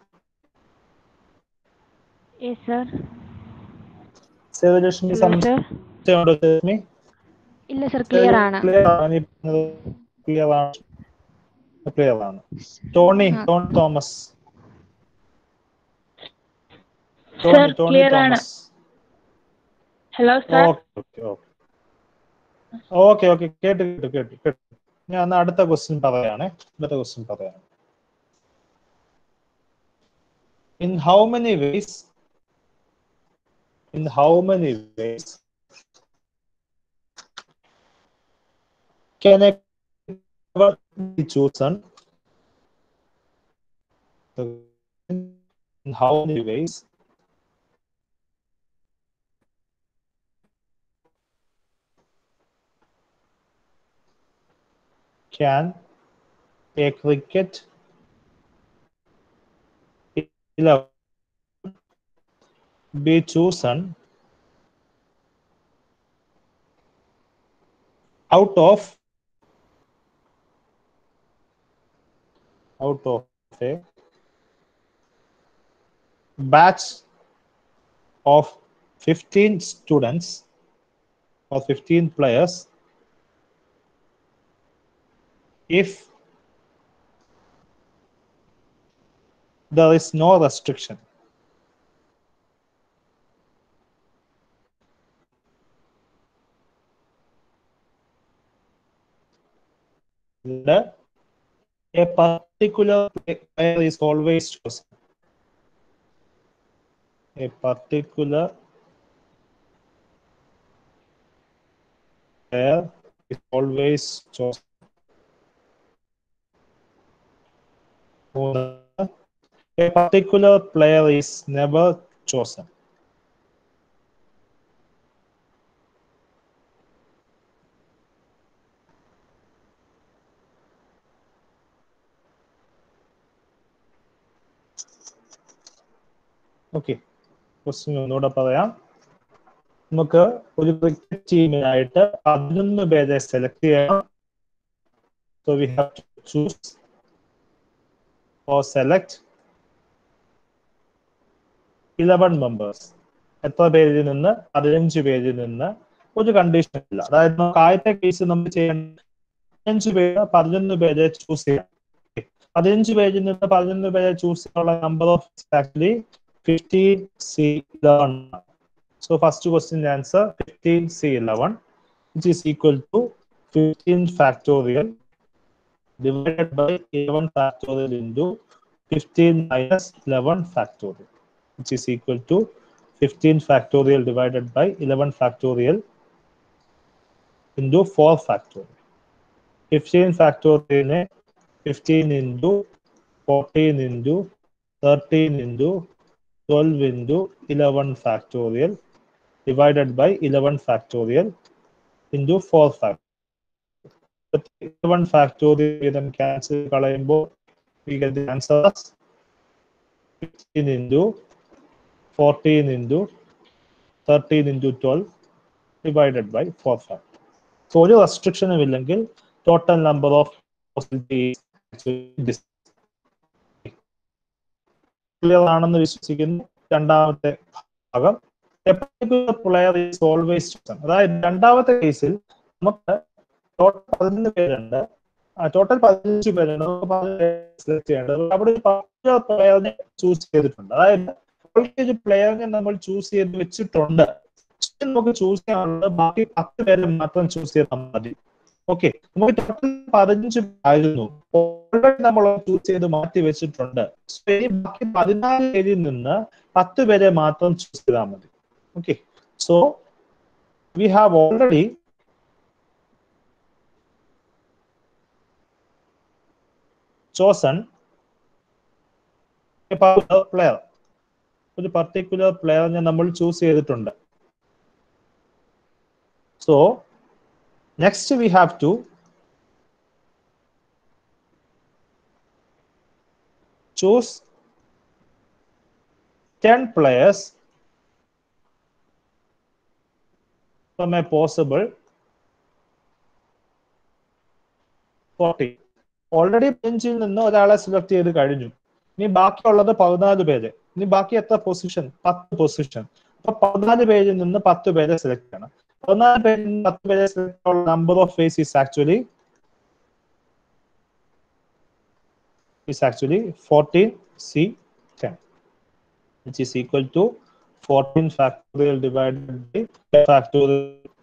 Yes, sir. Sethulakshmi Hello, sir. സംശയമുണ്ടോ സേതുലക്ഷ്മി ഇല്ല സർ ക്ലിയർ ആണ് ക്ലിയർ ആണ് ക്ലിയർ ആണ് ക്ലിയർ ആണ് ടോണി ആ. ടോണി തോമസ് Sir, ടോണി ടോണി clear ആണ്. Thomas hello sir okay okay okay okay കേട്ട് കേട്ടു കേട്ടു കേട്ടു ഞാൻ എന്നാ അടുത്ത ക്വസ്റ്റ്യൻ പറയാണേ അടുത്ത ക്വസ്റ്റ്യൻ പറയാം in how many ways in how many ways can a cover be chosen in how many ways can a cricket eleven be chosen out of out of a batch of 15 students or 15 players if there is no restriction. The, a particular player is always chosen. A particular player is always chosen. മൂന്ന് a particular player is never chosen. Okay question ഒന്നുകൂടെ പറയാം നമുക്ക് ഒരു cricket ടീമിനായിട്ട് പതിനൊന്ന് പേരെ select ചെയ്യണം so we have to choose or select eleven members എത്ര പേരിൽ നിന്ന് പതിനഞ്ച് പേരിൽ നിന്ന് ഒരു കണ്ടീഷൻ ഇല്ല അതായത് നമുക്ക് ആദ്യത്തെ കേസ് നമ്മൾ ചെയ്യേണ്ട പതിനഞ്ച് പേര് പതിനൊന്ന് പേരെ ചൂസ് ചെയ്യാം പതിനഞ്ച് പേജിൽ നിന്ന് പതിനൊന്ന് പേരെ ചൂസ് ചെയ്യാനുള്ള number of actually fifteen C eleven so first question answer fifteen C eleven which is equal to fifteen factorial divided by 11 factorial into 15 minus 11 factorial, which is equal to 15 factorial divided by 11 factorial into 4 factorial. 15 factorial ne 15 into 14 into 13 into 12 into 11 factorial divided by 11 factorial into 4 factorial. One factorial വീതം cancel കളയുമ്പോൾ we get the answer as 15 into 14 into 13 into 12 divided by 4 factor. So ഒരു റെസ്ട്രിക്ഷനും ഇല്ലെങ്കിൽ total number of clear ആണെന്ന് വിശ്വസിക്കുന്നു രണ്ടാമത്തെ ഭാഗം player is always അതായത് രണ്ടാമത്തെ കേസിൽ നമുക്ക് ടോട്ടൽ പതിനൊന്ന് പേരുണ്ട് ടോട്ടൽ പതിനഞ്ച് പേരുണ്ട് നമുക്ക് സെലക്ട് ചെയ്യേണ്ടത് അവിടെ ഒരു പർട്ടിക്കുലർ പ്ലെയറിനെ ചൂസ് ചെയ്തിട്ടുണ്ട് അതായത് ഒരു പ്ലെയറിനെ നമ്മൾ ചൂസ് ചെയ്ത് വെച്ചിട്ടുണ്ട് നമുക്ക് ചൂസ് ചെയ്യാനുള്ളത് ബാക്കി പത്ത് പേരെ മാത്രം ചൂസ് ചെയ്താൽ മതി ഓക്കെ നമുക്ക് ടോട്ടൽ പതിനഞ്ച് ആയിരുന്നു ഓൾറെഡി നമ്മൾ ചൂസ് ചെയ്ത് മാറ്റി വെച്ചിട്ടുണ്ട് സോ ഇനി ബാക്കി പതിനാല് പേരിൽ നിന്ന് പത്ത് പേരെ മാത്രം ചൂസ് ചെയ്താൽ മതി okay so we have already chosen a particular player ഒരു പർട്ടിക്കുലർ പ്ലെയറിനെ നമ്മൾ ചൂസ് ചെയ്തിട്ടുണ്ട് so next we have to choose ten players from a possible forty already ബെഞ്ചിൽ നിന്ന് ഒരാളെ സെലക്ട് ചെയ്ത് കഴിഞ്ഞു ഇനി ബാക്കിയുള്ളത് പതിനാല് പേര് ഇനി ബാക്കി എത്ര പൊസിഷൻ പത്ത് പൊസിഷൻ അപ്പൊ പതിനാല് പേരിൽ നിന്ന് പത്ത് പേരെ സെലക്ട് ചെയ്യണം പതിനാല് പേരിൽ നിന്ന് പത്ത് പേരെ സെലക്ട് ചെയ്യാനുള്ള number of face is actually is actually 14 C 10 which is equal to 14 factorial divided by factorial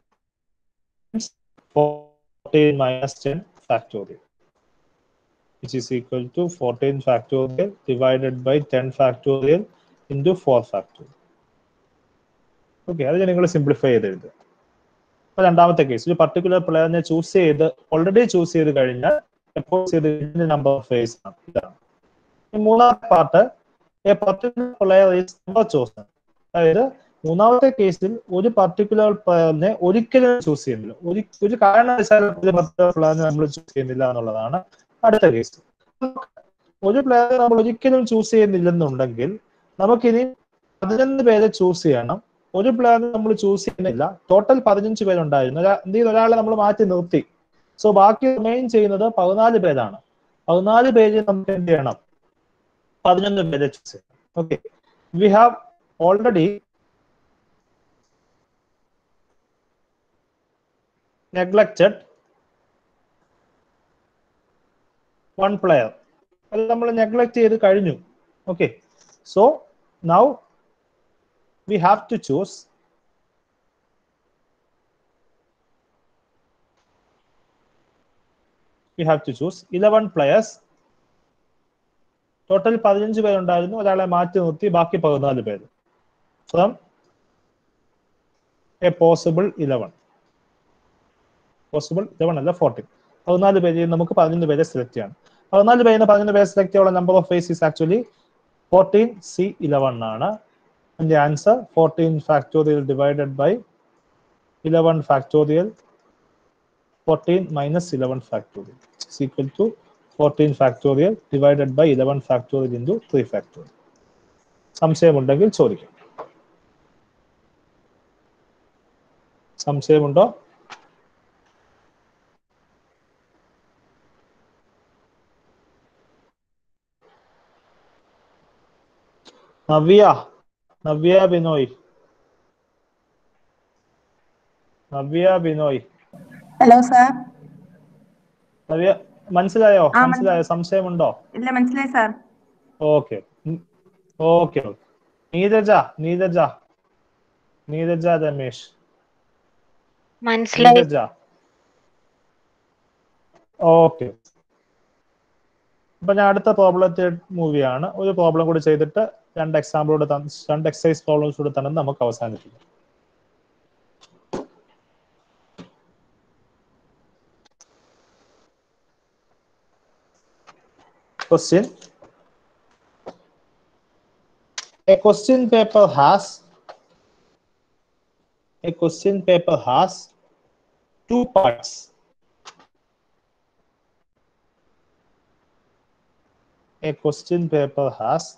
14 minus 10 factorial which is equal to 14 factorial divided by 10 factorial into 4 factorial. Okay അത് നിങ്ങൾ simplify ചെയ്ത് എഴുതുക അപ്പൊ രണ്ടാമത്തെ case ഒരു particular പ്ലെയറിനെ choose ചെയ്ത് already choose ചെയ്ത് കഴിഞ്ഞാൽ എപ്പോൾ ചെയ്ത് നമ്പർ ഓഫ് ഫേസ് ആണ് ഇതാണ് ഈ മൂന്നാമത്തെ part A particular player is never chosen അതായത് മൂന്നാമത്തെ കേസിൽ ഒരു പർട്ടിക്കുലർ പ്ലെയറിനെ ഒരിക്കലും ചൂസ് ചെയ്യുന്നില്ല ഒരു ഒരു കാരണവശാലും ഒരു പർട്ടിക്കുലർ പ്ലെയറിനെ നമ്മൾ ചൂസ് ചെയ്യുന്നില്ല എന്നുള്ളതാണ് അടുത്ത കേസ് ഒരു പ്ലെയർ നമ്മൾ ഒരിക്കലും ചൂസ് ചെയ്യുന്നില്ലെന്നുണ്ടെങ്കിൽ നമുക്കിനി പതിനൊന്ന് പേരെ ചൂസ് ചെയ്യണം ഒരു പ്ലെയർ നമ്മൾ ചൂസ് ചെയ്യുന്നില്ല ടോട്ടൽ പതിനഞ്ച് പേരുണ്ടായിരുന്നു എന്ത് ചെയ്യുന്ന ഒരാളെ നമ്മൾ മാറ്റി നിർത്തി സോ ബാക്കി റിമെയിൻ ചെയ്യുന്നത് പതിനാല് പേരാണ് പതിനാല് പേര് നമുക്ക് എന്ത് ചെയ്യണം പതിനൊന്ന് പേരെ ചൂസ് ചെയ്യണം okay we have already neglected one player അത് നമ്മൾ നെഗ്ലക്ട് ചെയ്ത് കഴിഞ്ഞു okay so now we have to choose we have to choose eleven players total പതിനഞ്ച് പേരുണ്ടായിരുന്നു ഒരാളെ മാറ്റി നിർത്തി ബാക്കി പതിനാല് പേര് from a possible eleven possible eleven അല്ല ഫോർട്ടീൻ പതിനാല് പേരിൽ നമുക്ക് പതിനൊന്ന് പേരെ സെലക്ട് ചെയ്യണം പതിനാല് പേരിന് പതിനൊന്ന് പേരെ സെലക്ട് ചെയ്യാനുള്ള number of face is actually fourteen C eleven ആണ് അതിന്റെ answer fourteen factorial divided by eleven factorial fourteen minus eleven factorial is equal to fourteen factorial divided by eleven factorial into three factorial സംശയമുണ്ടെങ്കിൽ ചോദിക്കും സംശയമുണ്ടോ Navya Navya Binoy Navya Binoy hello sir Navya മനസ്സിലായോ ആ, മനസ്സിലായോ സംശയമുണ്ടോ ഇല്ല മനസ്സിലായി sir okay okay okay Neeraja Neeraja Neeraja Ramesh മനസ്സിലായി നീരജ ഓക്കെ അപ്പൊ ഞാൻ അടുത്ത പ്രോബ്ലത്തെ മൂവിയാണ് ഒരു പ്രോബ്ലം കൂടി ചെയ്തിട്ട് രണ്ട് എക്സാമ്പിളോട് രണ്ട് എക്സസൈസ് പ്രോബ്ലംസ് കൂടി തന്നെ നമുക്ക് അവസാനിപ്പിക്കാം question a question paper has a question paper has two parts a question paper has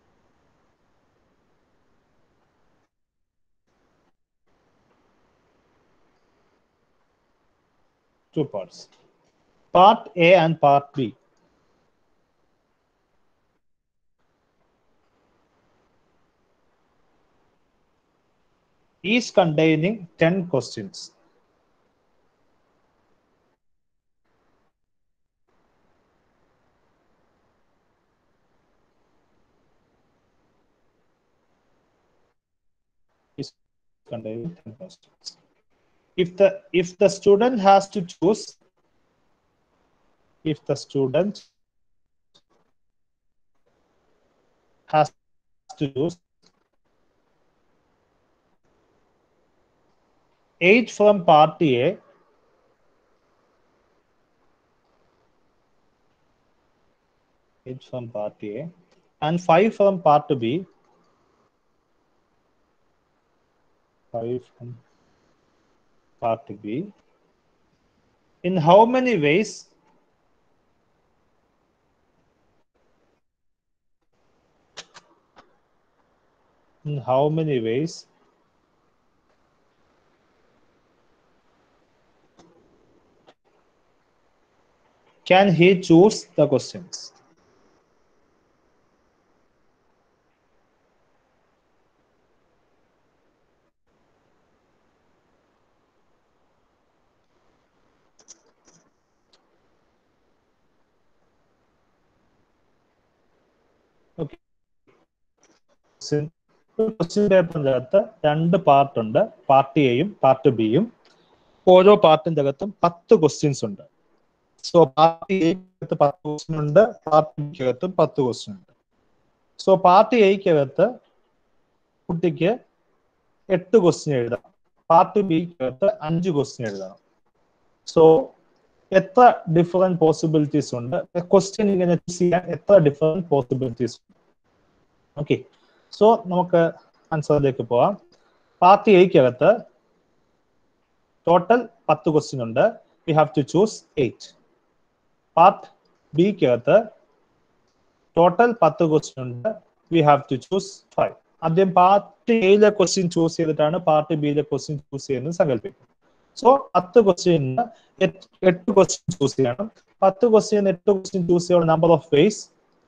two parts part a and part b each containing 10 questions. Each containing 10 questions. If the if the student has to choose, if the student has to choose eight from party A, eight from party A, and five from part B, five from part B. In how many ways? In how many ways can he choose the questions? Okay. Question പേപ്പറിൻ്റെ അകത്ത് രണ്ട് part ഉണ്ട് part എയും part ബിയും ഓരോ പാർട്ടിന്റെ അകത്തും പത്ത് questions ഉണ്ട് സോ പാർട്ടി എയ്ക്കകത്ത് പത്ത് ക്വസ്റ്റ്യൻ ഉണ്ട് പാർട്ടി ബിക്കകത്തും പത്ത് ക്വസ്റ്റ്യൻ ഉണ്ട് സോ പാർട്ടി എയ്ക്കകത്ത് കുട്ടിക്ക് എട്ട് ക്വസ്റ്റ്യൻ എഴുതണം പാർട്ടി ബിക്കകത്ത് അഞ്ച് ക്വസ്റ്റ്യൻ എഴുതണം സോ എത്ര ഡിഫറെന്റ് പോസിബിലിറ്റീസ് ഉണ്ട് ക്വസ്റ്റ്യൻ ഇങ്ങനെ ചൂസ് ചെയ്യാൻ എത്ര ഡിഫറെന്റ് പോസിബിലിറ്റീസ് ഉണ്ട് ഓക്കെ സോ നമുക്ക് ആൻസറിലേക്ക് പോവാം പാർട്ടി എയ്ക്കകത്ത് ടോട്ടൽ പത്ത് ക്വസ്റ്റ്യൻ ഉണ്ട് we have to choose eight part ബിക്കകത്ത് ടോട്ടൽ പത്ത് ക്വസ്റ്റ്യൻ ഉണ്ട് we have to choose five ആദ്യം പാർട്ട് എയിലെ ക്വസ്റ്റ്യൻ ചൂസ് ചെയ്തിട്ടാണ് പാർട്ട് ബിയിലെ ക്വസ്റ്റ്യൻ ചൂസ് ചെയ്യുന്നത് സങ്കല്പിക്കും സോ പത്ത് ക്വസ്റ്റ്യന് എട്ട് ക്വസ്റ്റ്യൻ ചൂസ് ചെയ്യണം പത്ത് ക്വസ്റ്റ്യൻ എട്ട് ക്വസ്റ്റ്യൻ ചൂസ് ചെയ്യാനുള്ള നമ്പർ ഓഫ് വേസ്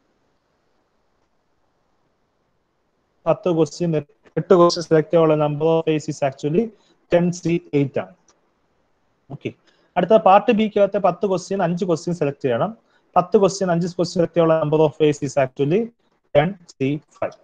പത്ത് ക്വസ്റ്റ്യൻ എട്ട് ക്വസ്റ്റ്യൻ സെലക്ട് ചെയ്യാനുള്ള number of ways is actually ten C eight ആണ് ഓക്കെ അടുത്ത പാർട്ട് ബിക്കകത്തെ പത്ത് ക്വസ്റ്റ്യൻ അഞ്ച് ക്വസ്റ്റ്യൻ സെലക്ട് ചെയ്യണം പത്ത് ക്വസ്റ്റ്യൻ അഞ്ച് ക്വസ്റ്റ്യൻ സെലക്ട് ചെയ്യാനുള്ള number of ways is actually ten C five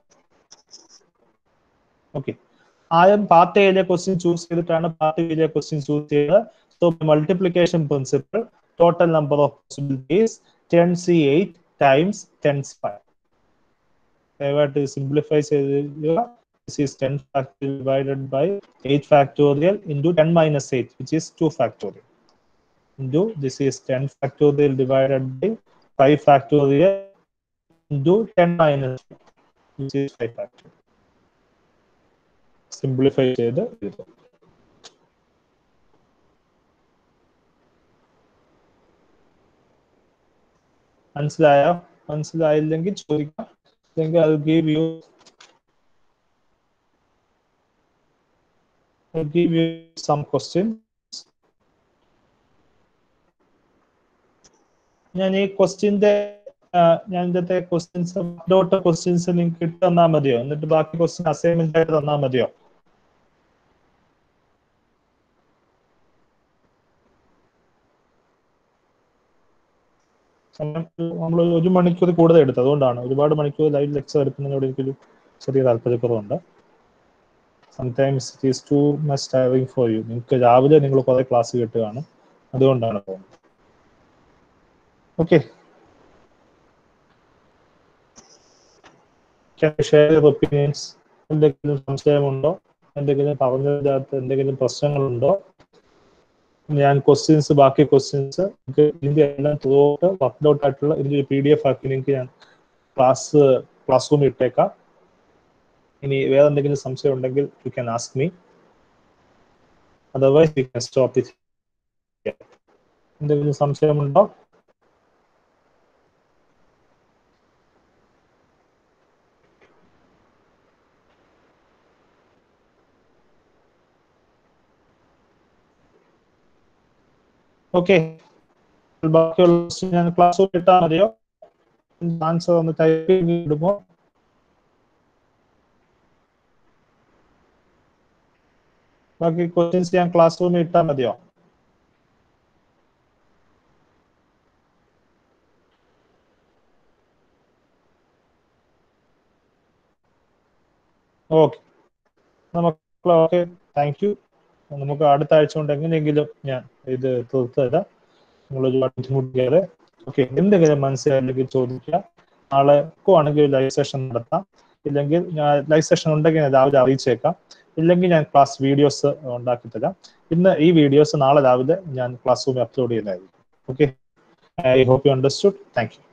okay ആദ്യം പാർട്ട് എയിലെ ക്വസ്റ്റ്യൻ ചൂസ് ചെയ്തിട്ടാണ് പാർട്ട് ബിയിലെ ക്വസ്റ്റ്യൻ ചൂസ് ചെയ്തത് so multiplication principle total number of possibilities ten C eight times ten C five ദയവായിട്ട് simplify ചെയ്ത് this is 10 factorial divided by 8 factorial into 10 minus 8 which is 2 factorial into this is 10 factorial divided by 5 factorial into 10 minus 2 which is 5 factorial simplify ചെയ്ത് എഴുതുക മനസ്സിലായോ മനസ്സിലായില്ലെങ്കിൽ ചോദിക്കാം അല്ലെങ്കിൽ I give you I'll give you some questions. ഞാൻ ഈ ക്വസ്റ്റ്യന്റെ ഞാൻ ഇതിന്റെ ക്വസ്റ്റ്യൻസ് ഡോട്ട് ക്വസ്റ്റ്യൻസ് നിങ്ങൾക്ക് ഇട്ട് തന്നാൽ മതിയോ എന്നിട്ട് ബാക്കി ക്വസ്റ്റ്യൻ അസൈൻമെന്റ് ആയിട്ട് തന്നാൽ മതിയോ നമ്മൾ ഒരു മണിക്കൂർ കൂടുതൽ എടുത്തു അതുകൊണ്ടാണ് ഒരുപാട് മണിക്കൂർ ലൈവ് ലെക്ചർ എടുക്കുന്നതിനോട് എനിക്കൊരു ചെറിയ താല്പര്യക്കുറവുണ്ട് sometimes it is too much tiring for you നിങ്ങൾക്ക് രാവിലെ നിങ്ങൾ കുറെ ക്ലാസ് കിട്ടുകയാണ് അതുകൊണ്ടാണ് പോകുന്നത് ഓക്കെ ഷെയർ ഒപ്പീനിയൻസ് എന്തെങ്കിലും സംശയമുണ്ടോ എന്തെങ്കിലും പറഞ്ഞതിനകത്ത് എന്തെങ്കിലും പ്രശ്നങ്ങളുണ്ടോ ഞാൻ ക്വസ്റ്റ്യൻസ് ബാക്കി ക്വസ്റ്റ്യൻസ് ഇതിന്റെ എല്ലാം ത്രൂ ഔട്ട് വർക്ക് ഔട്ട് ആയിട്ടുള്ള ഇതിന്റെ പി ഡി എഫ് ആക്കി നിങ്ങൾക്ക് ഞാൻ ക്ലാസ് ക്ലാസ് റൂമിൽ ഇട്ടേക്കാം ഇനി വേറെ എന്തെങ്കിലും സംശയം ഉണ്ടെങ്കിൽ you can ask me otherwise you can stop it എന്തെങ്കിലും സംശയമുണ്ടോ ഓക്കെ ബാക്കിയുള്ള question ഞാൻ ക്ലാസ് റൂമിൽ ഇട്ടാൽ മതിയോ ആൻസർ ഒന്ന് ടൈപ്പ് ഇടുമോ ബാക്കി ക്വസ്റ്റ്യൻസ് ഞാൻ ക്ലാസ് റൂമിൽ ഇട്ടാൽ മതിയോ ഓക്കെ നമുക്ക് ഓക്കെ താങ്ക് യു നമുക്ക് അടുത്ത ആഴ്ച കൊണ്ട് എങ്ങനെയെങ്കിലും ഞാൻ ഇത് തീർത്ത് തരാം നിങ്ങൾ ഒരുപാട് ബുദ്ധിമുട്ടിക്കാതെ ഓക്കെ എന്തെങ്കിലും മനസ്സിലായില്ലെങ്കിൽ ചോദിക്കുക നാളെ ആണെങ്കിൽ ലൈവ് സെഷൻ നടത്താം ഇല്ലെങ്കിൽ ഞാൻ ലൈവ് സെഷൻ ഉണ്ടെങ്കിൽ ഞാൻ രാവിലെ അറിയിച്ചേക്കാം ഇല്ലെങ്കിൽ ഞാൻ ക്ലാസ് വീഡിയോസ് ഉണ്ടാക്കി തരാം ഇന്ന് ഈ വീഡിയോസ് നാളെ രാവിലെ ഞാൻ ക്ലാസ് റൂമിൽ അപ്ലോഡ് ചെയ്യുന്നതായിരിക്കും okay I hope you understood thank U